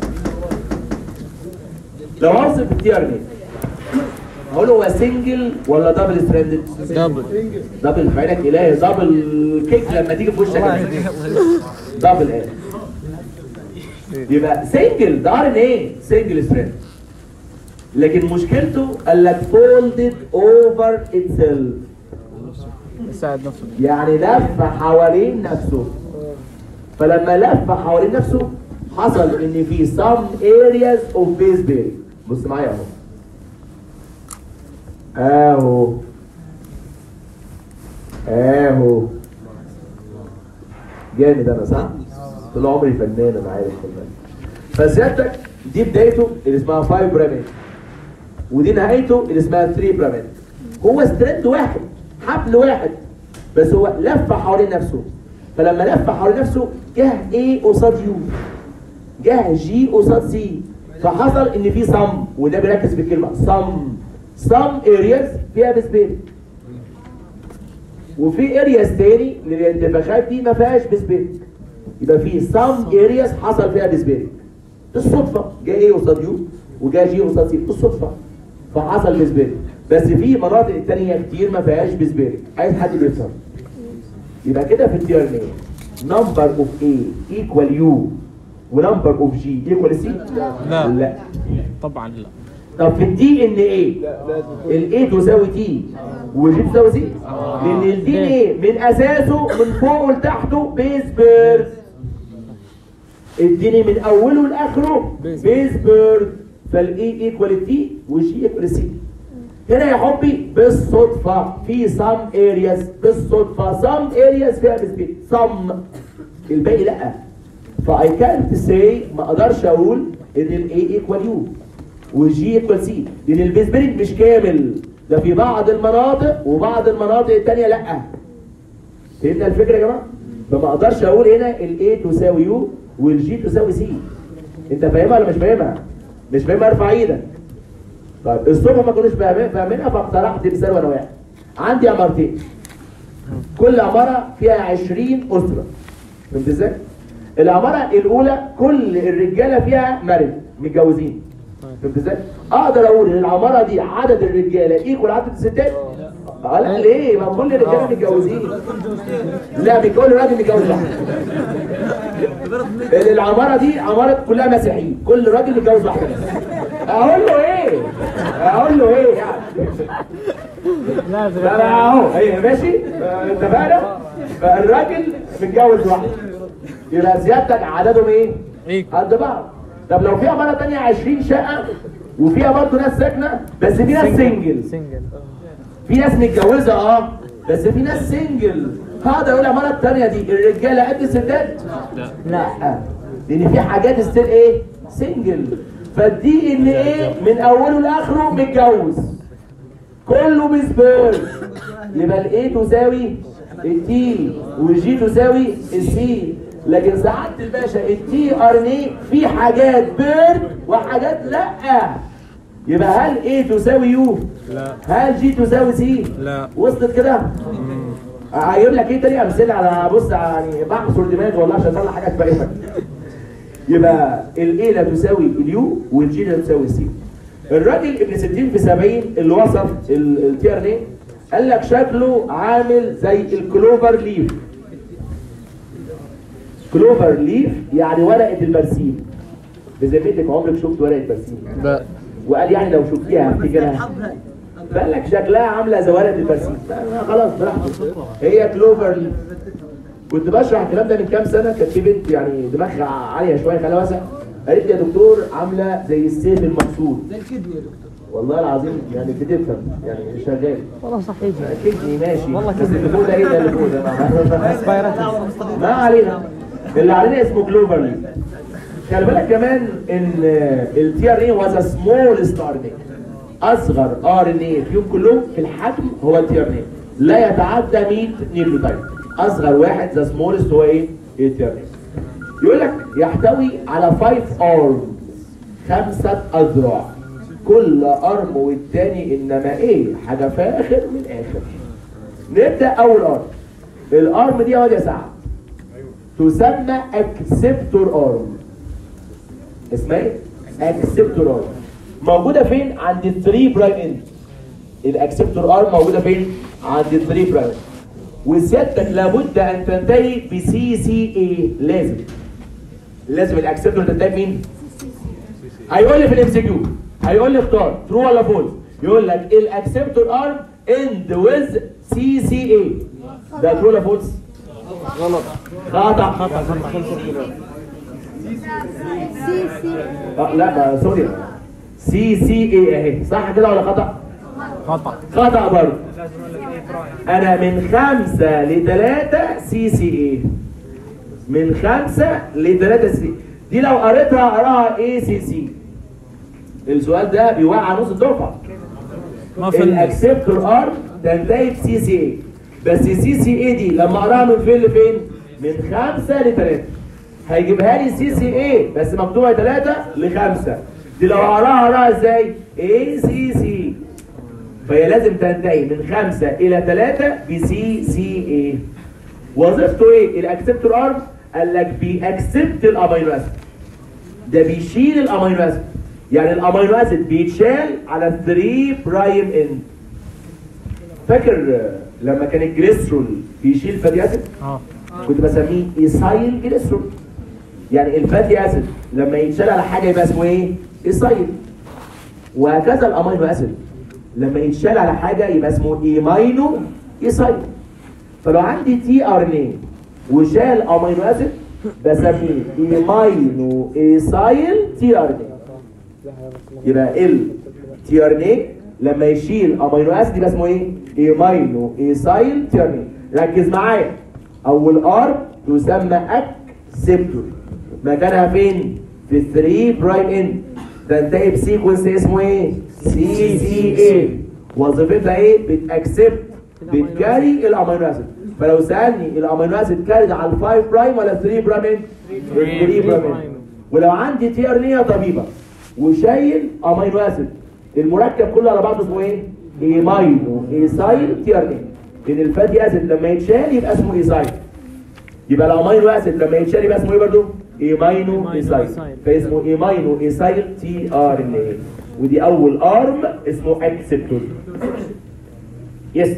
لو أوصف التيرني هقول هو سنجل ولا دبل ستراندد؟ دبل دبل في عينك إلهي دبل كيك لما تيجي في وشك كده. دبل ايه يبقى سنجل ده ار ان ايه سنجل ستراند لكن مشكلته قال لك فولدد اوفر اتسيلف يساعد نفسه يعني لف حوالين نفسه فلما لف حوالين نفسه حصل ان في some areas of base bearing بص معايا اهو اهو اهو جامد انا صح؟ طول عمري فنان انا عارف والله فسيادتك دي بدايته اللي اسمها 5 براميد ودي نهايته اللي اسمها 3 براميد هو ستريند واحد حبل واحد بس هو لف حوالين نفسه فلما لف حوالين نفسه جه ايه قصاد يو جه جي قصاد سي فحصل ان في صم وده بيركز في الكلمه صم صم ارياز فيها بسبيل وفي ارياز تاني للانتفاخات دي ما فيهاش بسبيل يبقى في صم ارياز حصل فيها بسبيل بالصدفه جه ايه قصاد يو وجا جي قصاد سي بالصدفه فحصل بسبيل بس في مناطق التانية كتير ما فيهاش بسبيل عايز حد بيفهم يبقى كده في التي ار ان نمبر اوف اي ايكوال يو ونمبر اوف جي ايكوال سي لا. لا طبعا لا طب في الدي ان ايه الاي تساوي تي والجي تساوي سي لان الدي ان ايه من اساسه من فوق لتحته بيز بيرد الدي من اوله لاخره بيز بيرد فالاي ايكوال تي والجي ايكوال سي هنا يا حبي بالصدفة في some areas بالصدفة some areas فيها بسبيل some الباقي لا فاي كانت say ما اقدرش اقول ان الاي ايكوال يو والجي ايكوال سي لان البيسبيرنج مش كامل ده في بعض المناطق وبعض المناطق التانية لا فهمنا الفكرة يا جماعة؟ فما اقدرش اقول هنا الاي تساوي يو والجي تساوي سي انت فاهمها ولا مش فاهمها؟ مش فاهمها ارفع ايدك طيب الصبح ما كانوش فاهمين- فاهمينها فاقترحت مثال وانا واقع عندي عمارتين كل عماره فيها 20 اسره فهمت ازاي؟ العماره الاولى كل الرجاله فيها مرد متجوزين فهمت ازاي؟ اقدر اقول ان العماره دي عدد الرجاله ايكوال عدد الستات؟ اه لا ليه؟ ما كل الرجاله متجوزين لا كل راجل متجوز واحده العماره دي عماره كلها مسيحيين كل راجل متجوز واحده بس اقول له ايه؟ اقول له ايه يعني؟ لازم لا لا اهو هي ماشي آه، اتفقنا فالراجل متجوز واحده يبقى زيادتك عددهم ايه؟ ايكو قد بعض طب لو في عماره تانية 20 شقه وفيها برضه ناس ساكنه بس في ناس سنجل سنجل في ناس متجوزه اه بس في ناس سنجل هقدر اقول العماره التانية دي الرجاله قد الستات؟ لا لان في حاجات ستيل ايه؟ سنجل فالدي ان ايه من اوله لاخره متجوز كله بسبير يبقى الاي تساوي التي والجي تساوي السي لكن سعاده الباشا التي ار ان ايه في حاجات بيرد وحاجات لا يبقى هل ايه تساوي يو؟ لا هل جي تساوي سي؟ لا. وصلت كده؟ هجيب لك ايه تاني امثله على بص يعني بحصر دماغي والله عشان اطلع حاجه تفهمك يبقى الاي لا تساوي اليو والجي لا تساوي السي الراجل ابن 60 في 70 اللي وصف التي ار ان ايه قال لك شكله عامل زي الكلوفر ليف كلوفر ليف يعني ورقه البرسيم بذمتك عمرك شفت ورقه برسيم لا وقال يعني لو شفتيها هفتكرها فقال لك شكلها عامله زي ورقه البرسيم لا، خلاص براحتك هي كلوفر ليف كنت بشرح الكلام ده من كام سنه كانت في بنت يعني دماغها عاليه شويه خلاها واسع قالت لي يا دكتور عامله زي السيف المكسور زي الكدني يا دكتور والله العظيم يعني بتفهم يعني شغال والله صحيح كدني ماشي والله بس اللي فوق ده ايه ده اللي فوق ده ما- سبايرات ما علينا اللي علينا اسمه جلوبر ليج خلي بالك كمان ان التي ار اي واز سمول ار ان اي اصغر ار ان اي فيهم كلهم في الحجم هو التي ار ان اي لا يتعدى 100 نيوكليوتايد اصغر واحد ذا سمولست هو ايه؟ التي ار اي يقول لك يحتوي على 5 ارم خمسة أذرع كل أرم والتاني إنما إيه حاجة فاخر من آخر نبدأ أول أرم الأرم دي يا واد يا سعد تسمى اكسبتور ارم اسمها ايه؟ اكسبتور ارم موجوده فين؟ عند ال 3 برايم اند الاكسبتور ارم موجوده فين؟ عند ال 3 برايم وسيادتك لابد ان تنتهي بسي سي اي لازم لازم الاكسبتور تنتهي بمين؟ هيقول لي في الام سي كيو هيقول لي اختار ترو ولا فولس يقول لك الاكسبتور ارم اند ويز سي سي اي ده ترو ولا فولس؟ غلط خطأ خطأ سي سي آه لا ما سوري سي سي اي اهي صح كده ولا خطأ؟ خطأ خطأ برضه أنا من خمسة لتلاتة سي سي اي من خمسة لتلاتة سي دي لو قريتها اقراها اي سي سي السؤال ده بيوقع نص الدفعة ما في النص الاكسبتور ار تنتهي بسي سي اي بس سي سي اي دي لما اقراها من فين لفين؟ من خمسة لتلاتة هيجيبها لي سي سي اي بس مكتوبة تلاتة لخمسة دي لو اقراها اقراها ازاي؟ اي سي سي فهي لازم تنتهي من خمسة إلى ثلاثة بسي سي اي وظيفته ايه؟ الاكسبتور ارم قال لك بيأكسبت الامينو اسيد ده بيشيل الامينو اسيد يعني الامينو اسيد بيتشال على 3 برايم اند فاكر آه، لما كان الجليسرول بيشيل فاتي اسيد اه كنت بسميه ايسايل جليسرول يعني الفاتي اسيد لما يتشال على حاجه يبقى اسمه ايه؟ ايسايل وهكذا الامينو اسيد لما يتشال على حاجه يبقى اسمه ايماينو ايسايل فلو عندي تي ار ان اي وشال امينو اسيد بسميه ايماينو ايسايل تي ار ان اي يبقى ال تي ار ان اي لما يشيل امينو اسيد يبقى اسمه ايه؟ ايماينو ايسايل تي ار ان اي ركز معايا اول ار تسمى اكسبتور مكانها فين؟ في 3 برايم اند تنتهي بسيكونس اسمه ايه؟ سي سي اي وظيفتها ايه؟ بتاكسبت بتجاري الامينو اسيد فلو سالني الامينو اسيد كارد على ال 5 برايم ولا 3 برايم اند؟ 3 برايم اند ولو عندي تي ار ان اي طبيبه وشايل امينو اسيد المركب كله على بعضه اسمه ايه؟ ايماينو ايسايل تي ار ان اي لان الفاتي اسيد لما يتشال يبقى اسمه ايسايل يبقى الامينو اسيد لما يتشال يبقى اسمه ايه برضه؟ ايماينو ايسايل إيسايل. فاسمه ايماينو ايسايل تي ار ان اي ودي اول ارم اسمه اكسبتور يس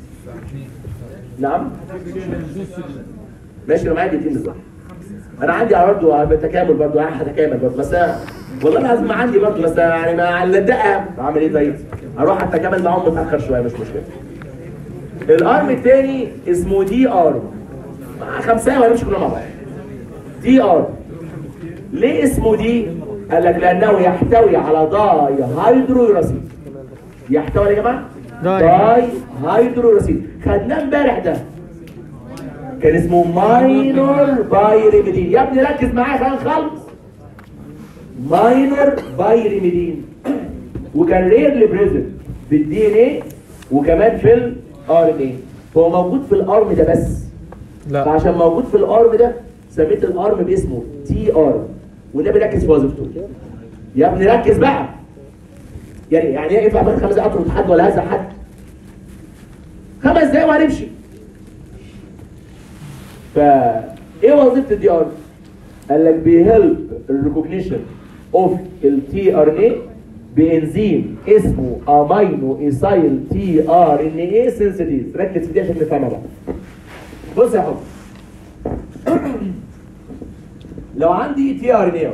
نعم ماشي انا معايا دقيقتين بالظبط انا عندي برضه بتكامل برضه هتكامل برضه بس أنا والله العظيم ما عندي برضه بس أنا يعني ما على الدقه اعمل ايه طيب؟ اروح اتكامل معاهم متاخر شويه مش مشكله. الارم الثاني اسمه دي ارم مع خمسه ولا مش كلهم مع بعض. دي ارم ليه اسمه دي؟ قال لك لانه يحتوي على داي هيدرويراسيد يحتوي على إيه يا جماعه؟ داي. داي هيدرويراسيد خدناه امبارح ده كان اسمه ماينور بايريميدين يا ابني ركز معايا خلينا نخلص ماينور بايريميدين وكان ريرلي بريزنت في الدي ان ايه وكمان في الار ان ايه هو موجود في الارم ده بس لا فعشان موجود في الارم ده سميت الارم باسمه تي ار والنبي ركز في وظيفته يا ابني ركز بقى يعني يعني ايه ينفع بعد خمس دقايق اطرد حد ولا هزق حد خمس دقايق وهنمشي فا ايه وظيفه الدي ار قال لك بيهلب الريكوجنيشن اوف التي ار ان اي بانزيم اسمه امينو ايسايل تي ار ان اي سنسيتيز ركز في دي عشان نفهمها بقى بص يا حب لو عندي تي ار ان اي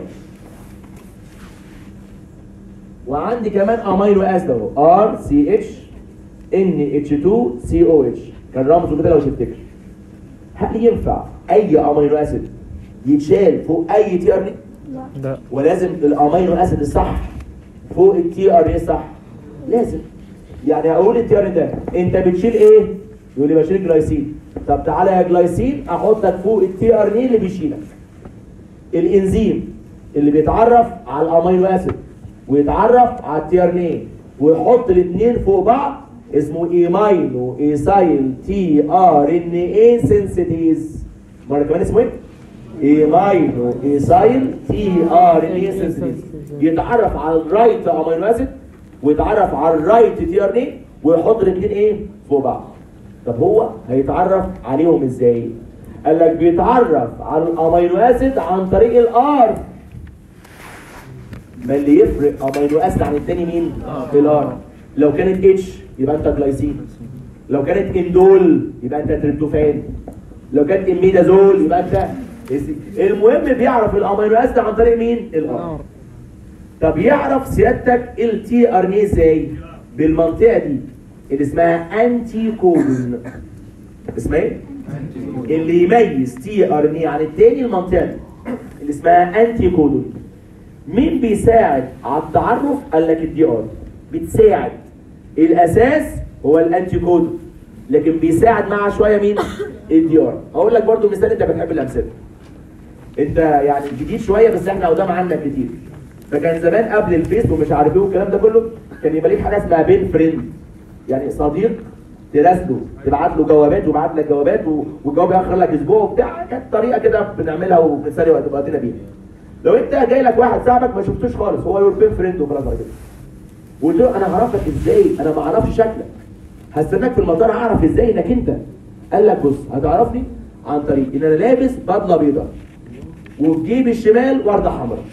وعندي كمان امينو اسيد اهو ار سي اتش ان اتش 2 سي او اتش كان رمزه كده لو تفتكر هل ينفع اي امينو اسيد يتشال فوق اي تي ار ان لا ولازم الامينو اسيد الصح فوق التي ار اي صح لازم يعني هقول التي ار ده انت بتشيل ايه يقول لي بشيل جلايسين طب تعالى يا جلايسين احطك فوق التي ار اللي بيشيلك الانزيم اللي بيتعرف على الامينو اسيد ويتعرف على التي ار ويحط الاثنين فوق بعض اسمه ايماينو ايسايل تي ار ان اي سنسيتيز مره كمان اسمه ايه؟ ايماينو ايسايل تي ار ان اي سنسيتيز يتعرف على الرايت امينو اسيد ويتعرف على الرايت تي ار ان ويحط الاثنين ايه؟ فوق بعض طب هو هيتعرف عليهم ازاي؟ قال لك بيتعرف على الامينو اسيد عن طريق الار ما اللي يفرق امينو اسيد عن التاني مين؟ الار لو كانت اتش يبقى انت جلايسين لو كانت اندول يبقى انت تريبتوفان لو كانت اميدازول يبقى انت اس- المهم بيعرف الامينو اسيد عن طريق مين؟ الار طب يعرف سيادتك التي ار ان ازاي؟ بالمنطقه دي اللي اسمها انتي كودون اسمها ايه؟ اللي يميز تي ار ان عن التاني المنطقه دي اللي اسمها انتي كودون مين بيساعد على التعرف؟ قال لك الدي ار بتساعد الاساس هو الانتي كودون لكن بيساعد معها شويه مين؟ الدي ار هقول لك برضو مثال انت بتحب الامثله انت يعني جديد شويه بس احنا قدام عنك كتير فكان زمان قبل الفيس ومش عارف ايه والكلام ده كله كان يبقى ليك حاجه اسمها بين فريند يعني صديق تراسله تبعت له جوابات ويبعت لك جوابات و- والجواب ياخر لك اسبوع وبتاع كانت طريقه كده بنعملها وبنسلي وقت وقتنا بيها لو انت جاي لك واحد صاحبك ما شفتوش خالص هو يور بين فريند وخلاص على كده وقلت له انا هعرفك ازاي انا ما اعرفش شكلك هستناك في المطار اعرف ازاي انك انت قال لك بص هتعرفني عن طريق ان انا لابس بدله بيضاء وفي جيبي الشمال ورده حمراء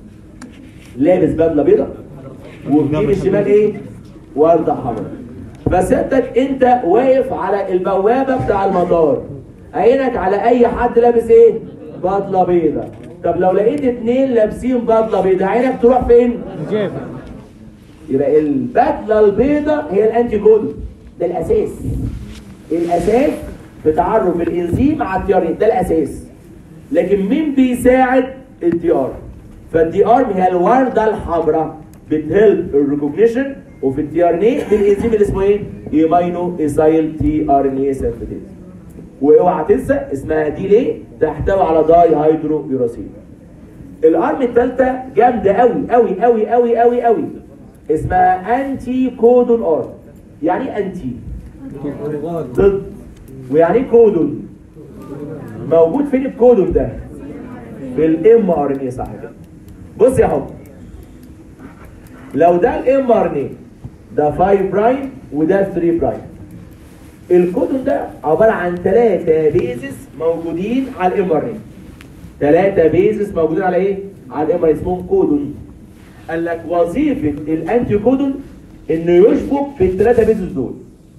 لابس بدله بيضاء وفي جيبي الشمال ايه ورده حمراء فسيادتك انت واقف على البوابه بتاع المطار عينك على اي حد لابس ايه بدله بيضاء طب لو لقيت اتنين لابسين بدله بيضاء عينك تروح فين جيب يبقى البدله البيضاء هي الانتي كود ده الاساس الاساس في تعرف الانزيم على التي ار ده الاساس لكن مين بيساعد التي ار فالتي ار هي الورده الحمراء بتهلب الريكوجنيشن وفي التي ار ان اي بالانزيم اللي اسمه ايه؟ ايماينو ايسايل تي ار ان اي سنتيز واوعى تنسى اسمها دي ليه؟ تحتوي على داي هيدرو يوراسيل الارم الثالثه جامده قوي قوي قوي قوي قوي قوي اسمها انتي كودون ار يعني ايه انتي ضد ويعني ايه كودون موجود فين الكودون ده في الام ار ان اي صح كده بص يا حب لو ده الام ار ان اي ده 5 برايم وده 3 برايم الكودون ده عباره عن ثلاثه بيزس موجودين على الام ار ان اي ثلاثة بيزس موجودين على ايه؟ على الام اسمهم كودون قال لك وظيفة الانتي كودون انه يشبك في الثلاثة بيزس دول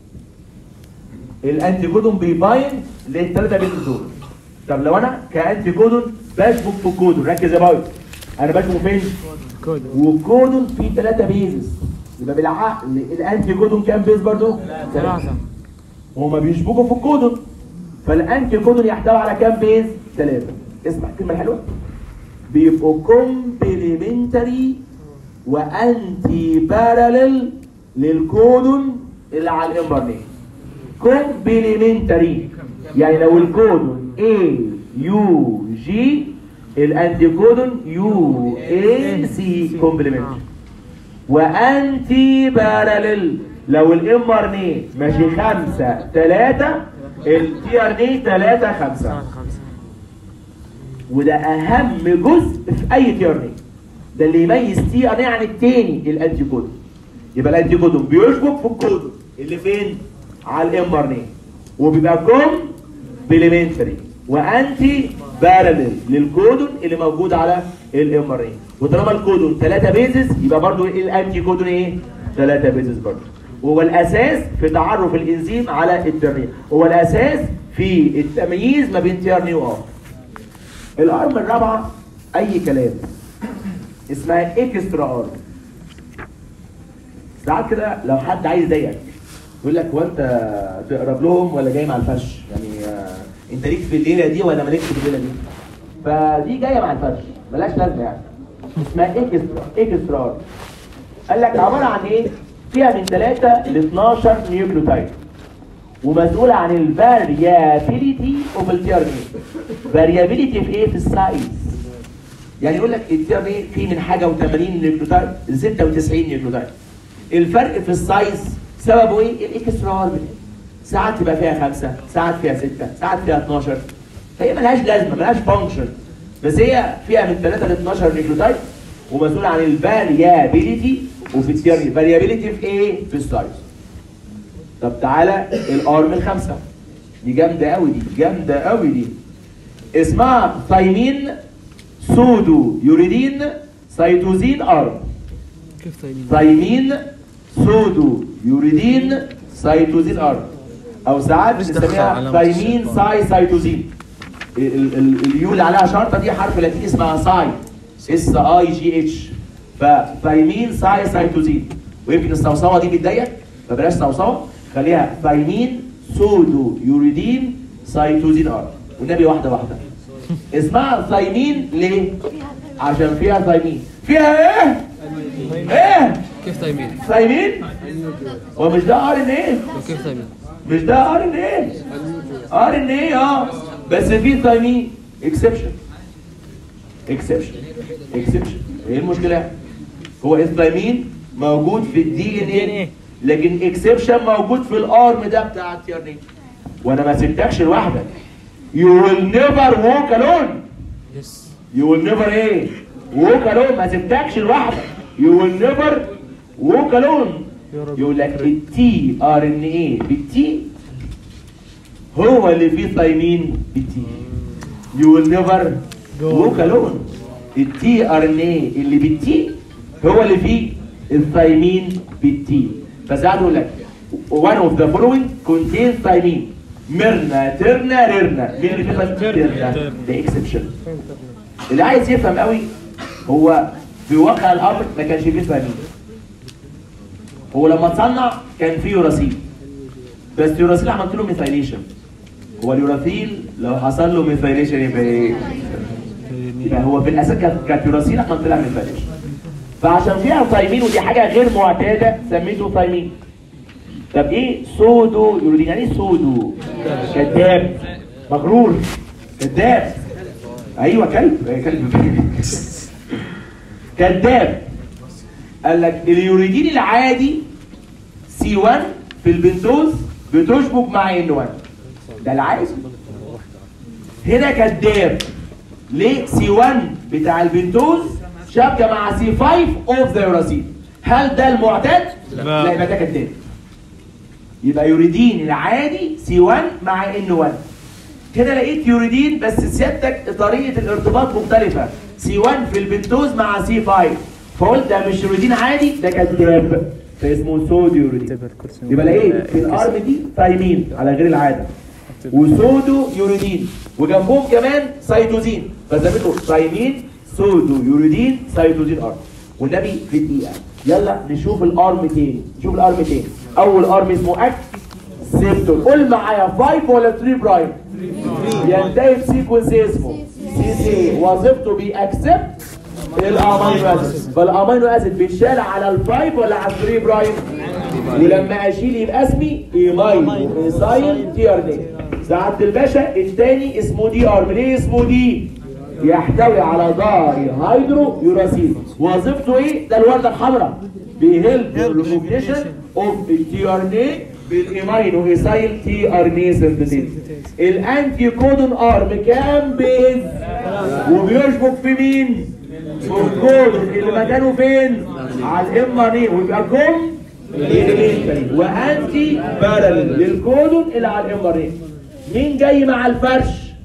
الانتي كودون بيباين للثلاثة بيزس دول طب لو انا كانتي كودون بشبك في الكودون ركز يا باي انا بشبك فين؟ كود والكودون فيه ثلاثة بيزس يبقى بالعقل الانتي كودون كام بيز برضو؟ ثلاثة وهما بيشبكوا في الكودون فالانتي كودون يحتوي على كام بيز؟ ثلاثة اسمع الكلمة الحلوة بيبقوا كومبليمنتري وانتي باراليل للكودون اللي على الامبرني كومبليمنتري يعني لو الكودون A يو جي الانتي كودون يو اي سي كومبليمنتري وانتي باراليل لو الام ار ان اي ماشي 5 3 التي ار ان اي 3 5 خمسة وده اهم جزء في اي تي ار ان اي ده اللي يميز تي ار ان اي عن التاني الانتي كودون يبقى الانتي كودون بيشبك في الكودون اللي فين على الام ار ان اي وبيبقى كوم بليمنتري وانتي باراليل للكودون اللي موجود على الام ار اي وطالما الكودون 3 بيزز يبقى برضو الانتي كودون ايه 3 بيزز برضو وهو الاساس في تعرف الانزيم على الترميم هو الاساس في التمييز ما بين تي ار ان اي وار الارم الرابعه اي كلام اسمها اكسترا ارم ساعات كده لو حد عايز يضايقك يقول لك هو انت تقرب لهم ولا جاي مع الفش يعني آه، انت ليك في الليله دي ولا مالكش في الليله دي فدي جايه مع الفش ملهاش لازمه يعني اسمها اكسترا اكسترا ارم قال لك عباره عن ايه فيها من 3 ل 12 نيوكليوتايد ومسؤولة عن الفاريابيليتي اوف التي ار فاريابيليتي في ايه في السايز يعني يقول لك التي ار فيه من حاجه و80 نيوكليوتايد ل 96 نيوكليوتايد الفرق في السايز سببه ايه الاكسترا اربل ساعات تبقى فيها خمسة ساعات فيها ستة ساعات فيها 12 هي ملهاش لازمه ملهاش فانكشن بس هي فيها من 3 ل 12 نيوكليوتايد ومسؤول عن الفاريابيليتي وفي التي ار فاريابيليتي في ايه في السايز طب تعالى الارم الخمسه دي جامده قوي دي جامده قوي دي اسمها ثايمين سودو يوريدين سيتوزين ارم كيف طيبين؟ ثايمين سودو يوريدين سيتوزين ارم او ساعات بنسميها ثايمين ساي سيتوزين ال- ال- ال- اليو اللي عليها شرطه دي حرف لاتيني اسمها ساي اس اي جي اتش فثايمين ساي سيتوزين ويمكن الصوصوه دي بتضايق فبلاش صوصوه خليها ثايمين سودو يوريدين سيتوزين ارم والنبي واحده واحده اسمها ثايمين ليه؟ عشان فيها ثايمين فيها ايه؟ ايه؟ كيف طيبين؟ ثايمين؟ هو مش ده ار ان ايه؟ كيف طيبين؟ مش ده ار ان ايه؟ ار ان ايه اه بس في ثايمين اكسبشن اكسبشن اكسبشن ايه المشكله؟ هو الثايمين موجود في الدي ان ايه لكن اكسبشن موجود في الارم ده بتاع التي ار وانا ما سبتكش لوحدك يو ويل نيفر ووك الون يس يو ويل نيفر ايه ووك الون ما سبتكش لوحدك يو ويل نيفر ووك الون يقول لك التي ار ان ايه بالتي هو اللي فيه ثايمين بالتي يو ويل نيفر ووك الون التي ار ان ايه اللي بالتي هو اللي فيه الثايمين بالتي فساعات يقول لك one of the following contains thymine ميرنا ترنا ريرنا مين اللي فيه ترنا ده اكسبشن اللي عايز يفهم قوي هو في واقع الامر ما كانش فيه ثايمين هو لما تصنع كان فيه يوراسيل بس يوراسيل عملت له ميثايليشن هو اليوراسيل لو حصل له ميثايليشن يبقى ايه؟ يبقى هو في الاساس كانت كانت يوراسيل عملت لها ميثايليشن فعشان فيها ثايمين ودي حاجه غير معتاده سميته ثايمين طب ايه سودو يوريدين يعني ايه سودو كذاب مغرور كذاب ايوه كلب أيوة كلب كذاب قال لك اليوريدين العادي سي 1 في البنتوز بتشبك مع ان 1 ده العادي هنا كذاب ليه سي 1 بتاع البنتوز شابكه مع سي 5 اوف ذا يوراسيل هل ده المعتاد؟ لا. لا يبقى ده كذاب يبقى يوريدين العادي سي 1 مع ان 1 هنا لقيت يوريدين بس سيادتك طريقه الارتباط مختلفه سي 1 في البنتوز مع سي 5 فقلت ده مش يوريدين عادي ده كذاب فاسمه سودو يوريدين يبقى لقيت في الارم دي ثايمين على غير العاده وسودو يوريدين وجنبهم كمان سيتوزين فسميته ثايمين سودو يوريدين سيتوزين ارم والنبي في دقيقه يلا نشوف الارم تاني نشوف الارم تاني اول ارم اسمه اكس سيبتون قول معايا 5 ولا 3 برايم ينتهي بسيكونس اسمه سي سي وظيفته بيأكسبت الامينو اسيد فالامينو اسيد بيتشال على الفايف ولا على الثري برايم ولما اشيل يبقى اسمي ايمايل ايسايل تي ار دي سعاده الباشا الثاني اسمه دي ار ليه اسمه دي يحتوي على داي هيدرو يوراسيل وظيفته ايه ده الورده الحمراء بيهلب الريكوجنيشن اوف التي ار دي بالايماينو ايسايل تي ار دي سنتيز الانتي كودون ارم كام بيز وبيشبك في مين؟ في الكودون اللي مكانه فين؟ على الام ار اي ويبقى كوم وانتي بارل للكودون اللي على الام ار اي مين جاي مع الفرش؟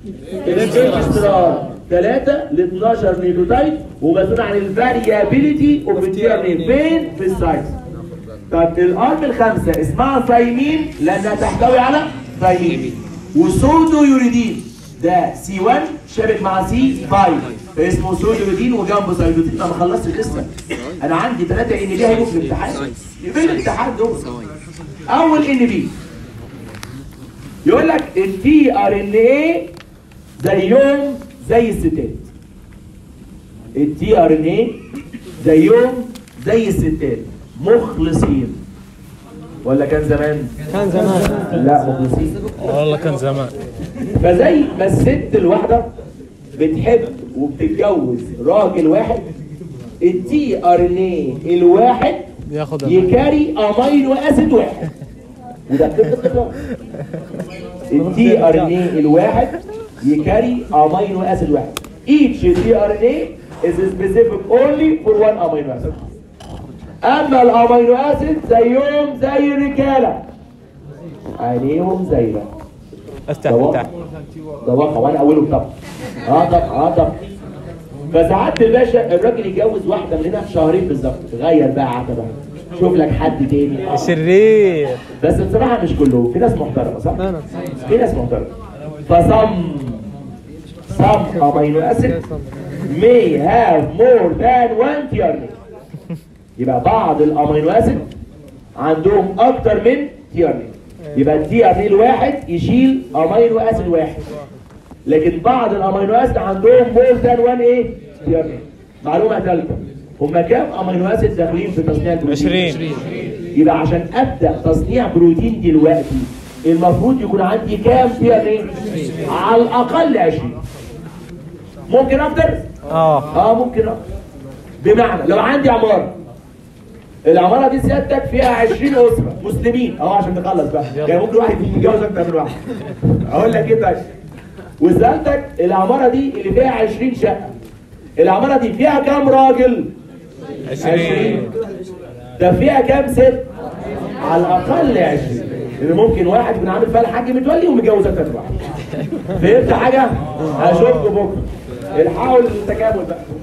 الاسترار 3 ل 12 نيوكليوتايد ومسؤول عن الفاريابيليتي اوف التي ار ان فين؟ في السايز طب الارم الخامسه اسمها ثايمين لانها تحتوي على ثايمين وسودو يوريدين ده سي 1 شابك مع سي 5 اسمه سودو يوريدين وجنبه سايدوتين انا ما خلصتش لسه انا عندي ثلاثه ان بي هيبقوا في الامتحان في الامتحان دول اول ان بي يقول لك التي ار ان ايه زيهم زي الستات التي ار ان ايه زيهم زي الستات مخلصين ولا كان زمان؟ كان زمان لا مخلصين والله كان زمان فزي ما الست الواحدة بتحب وبتتجوز راجل واحد التي ار ان ايه الواحد ياخد يكاري امينو اسيد واحد وده بتبقى التي ار ان ايه الواحد يكاري امينو اسيد واحد each تي ار ان ايه is specific only for one amino acid اما الامينو اسيد زيهم زي الرجاله عينيهم زي ده افتح ده واقع افتح ده واقع وانا اولهم طب اه طب اه طب فساعات الباشا الراجل يتجوز واحده من هنا شهرين بالظبط غير بقى عادة بقى شوف لك حد تاني آه. شرير بس بصراحه مش كلهم في ناس محترمه صح؟ في ناس محترمه فصم some amino acid may have more than one tRNA يبقى بعض الامينو اسيد عندهم اكتر من تي ار يبقى التي ار الواحد يشيل امينو اسيد واحد لكن بعض الامينو اسيد عندهم مور ذان 1 ايه تي ار معلومه ثالثه هم كام امينو اسيد داخلين في تصنيع البروتين 20 يبقى عشان ابدا تصنيع بروتين دلوقتي المفروض يكون عندي كام تي ار على الاقل 20 ممكن اكتر اه اه ممكن اكتر بمعنى لو عندي عماره العماره دي سيادتك فيها 20 اسره مسلمين اهو عشان نخلص بقى يعني ممكن واحد يتجوز اكتر من واحد اقول لك ايه طيب وسالتك العماره دي اللي فيها 20 شقه العماره دي فيها كام راجل 20 ده فيها كام ست على الاقل 20 لان ممكن واحد يكون عامل فيها الحاج متولي ومتجوز اكتر من واحد فهمت حاجه اشوفكم بكره الحقوا التكامل بقى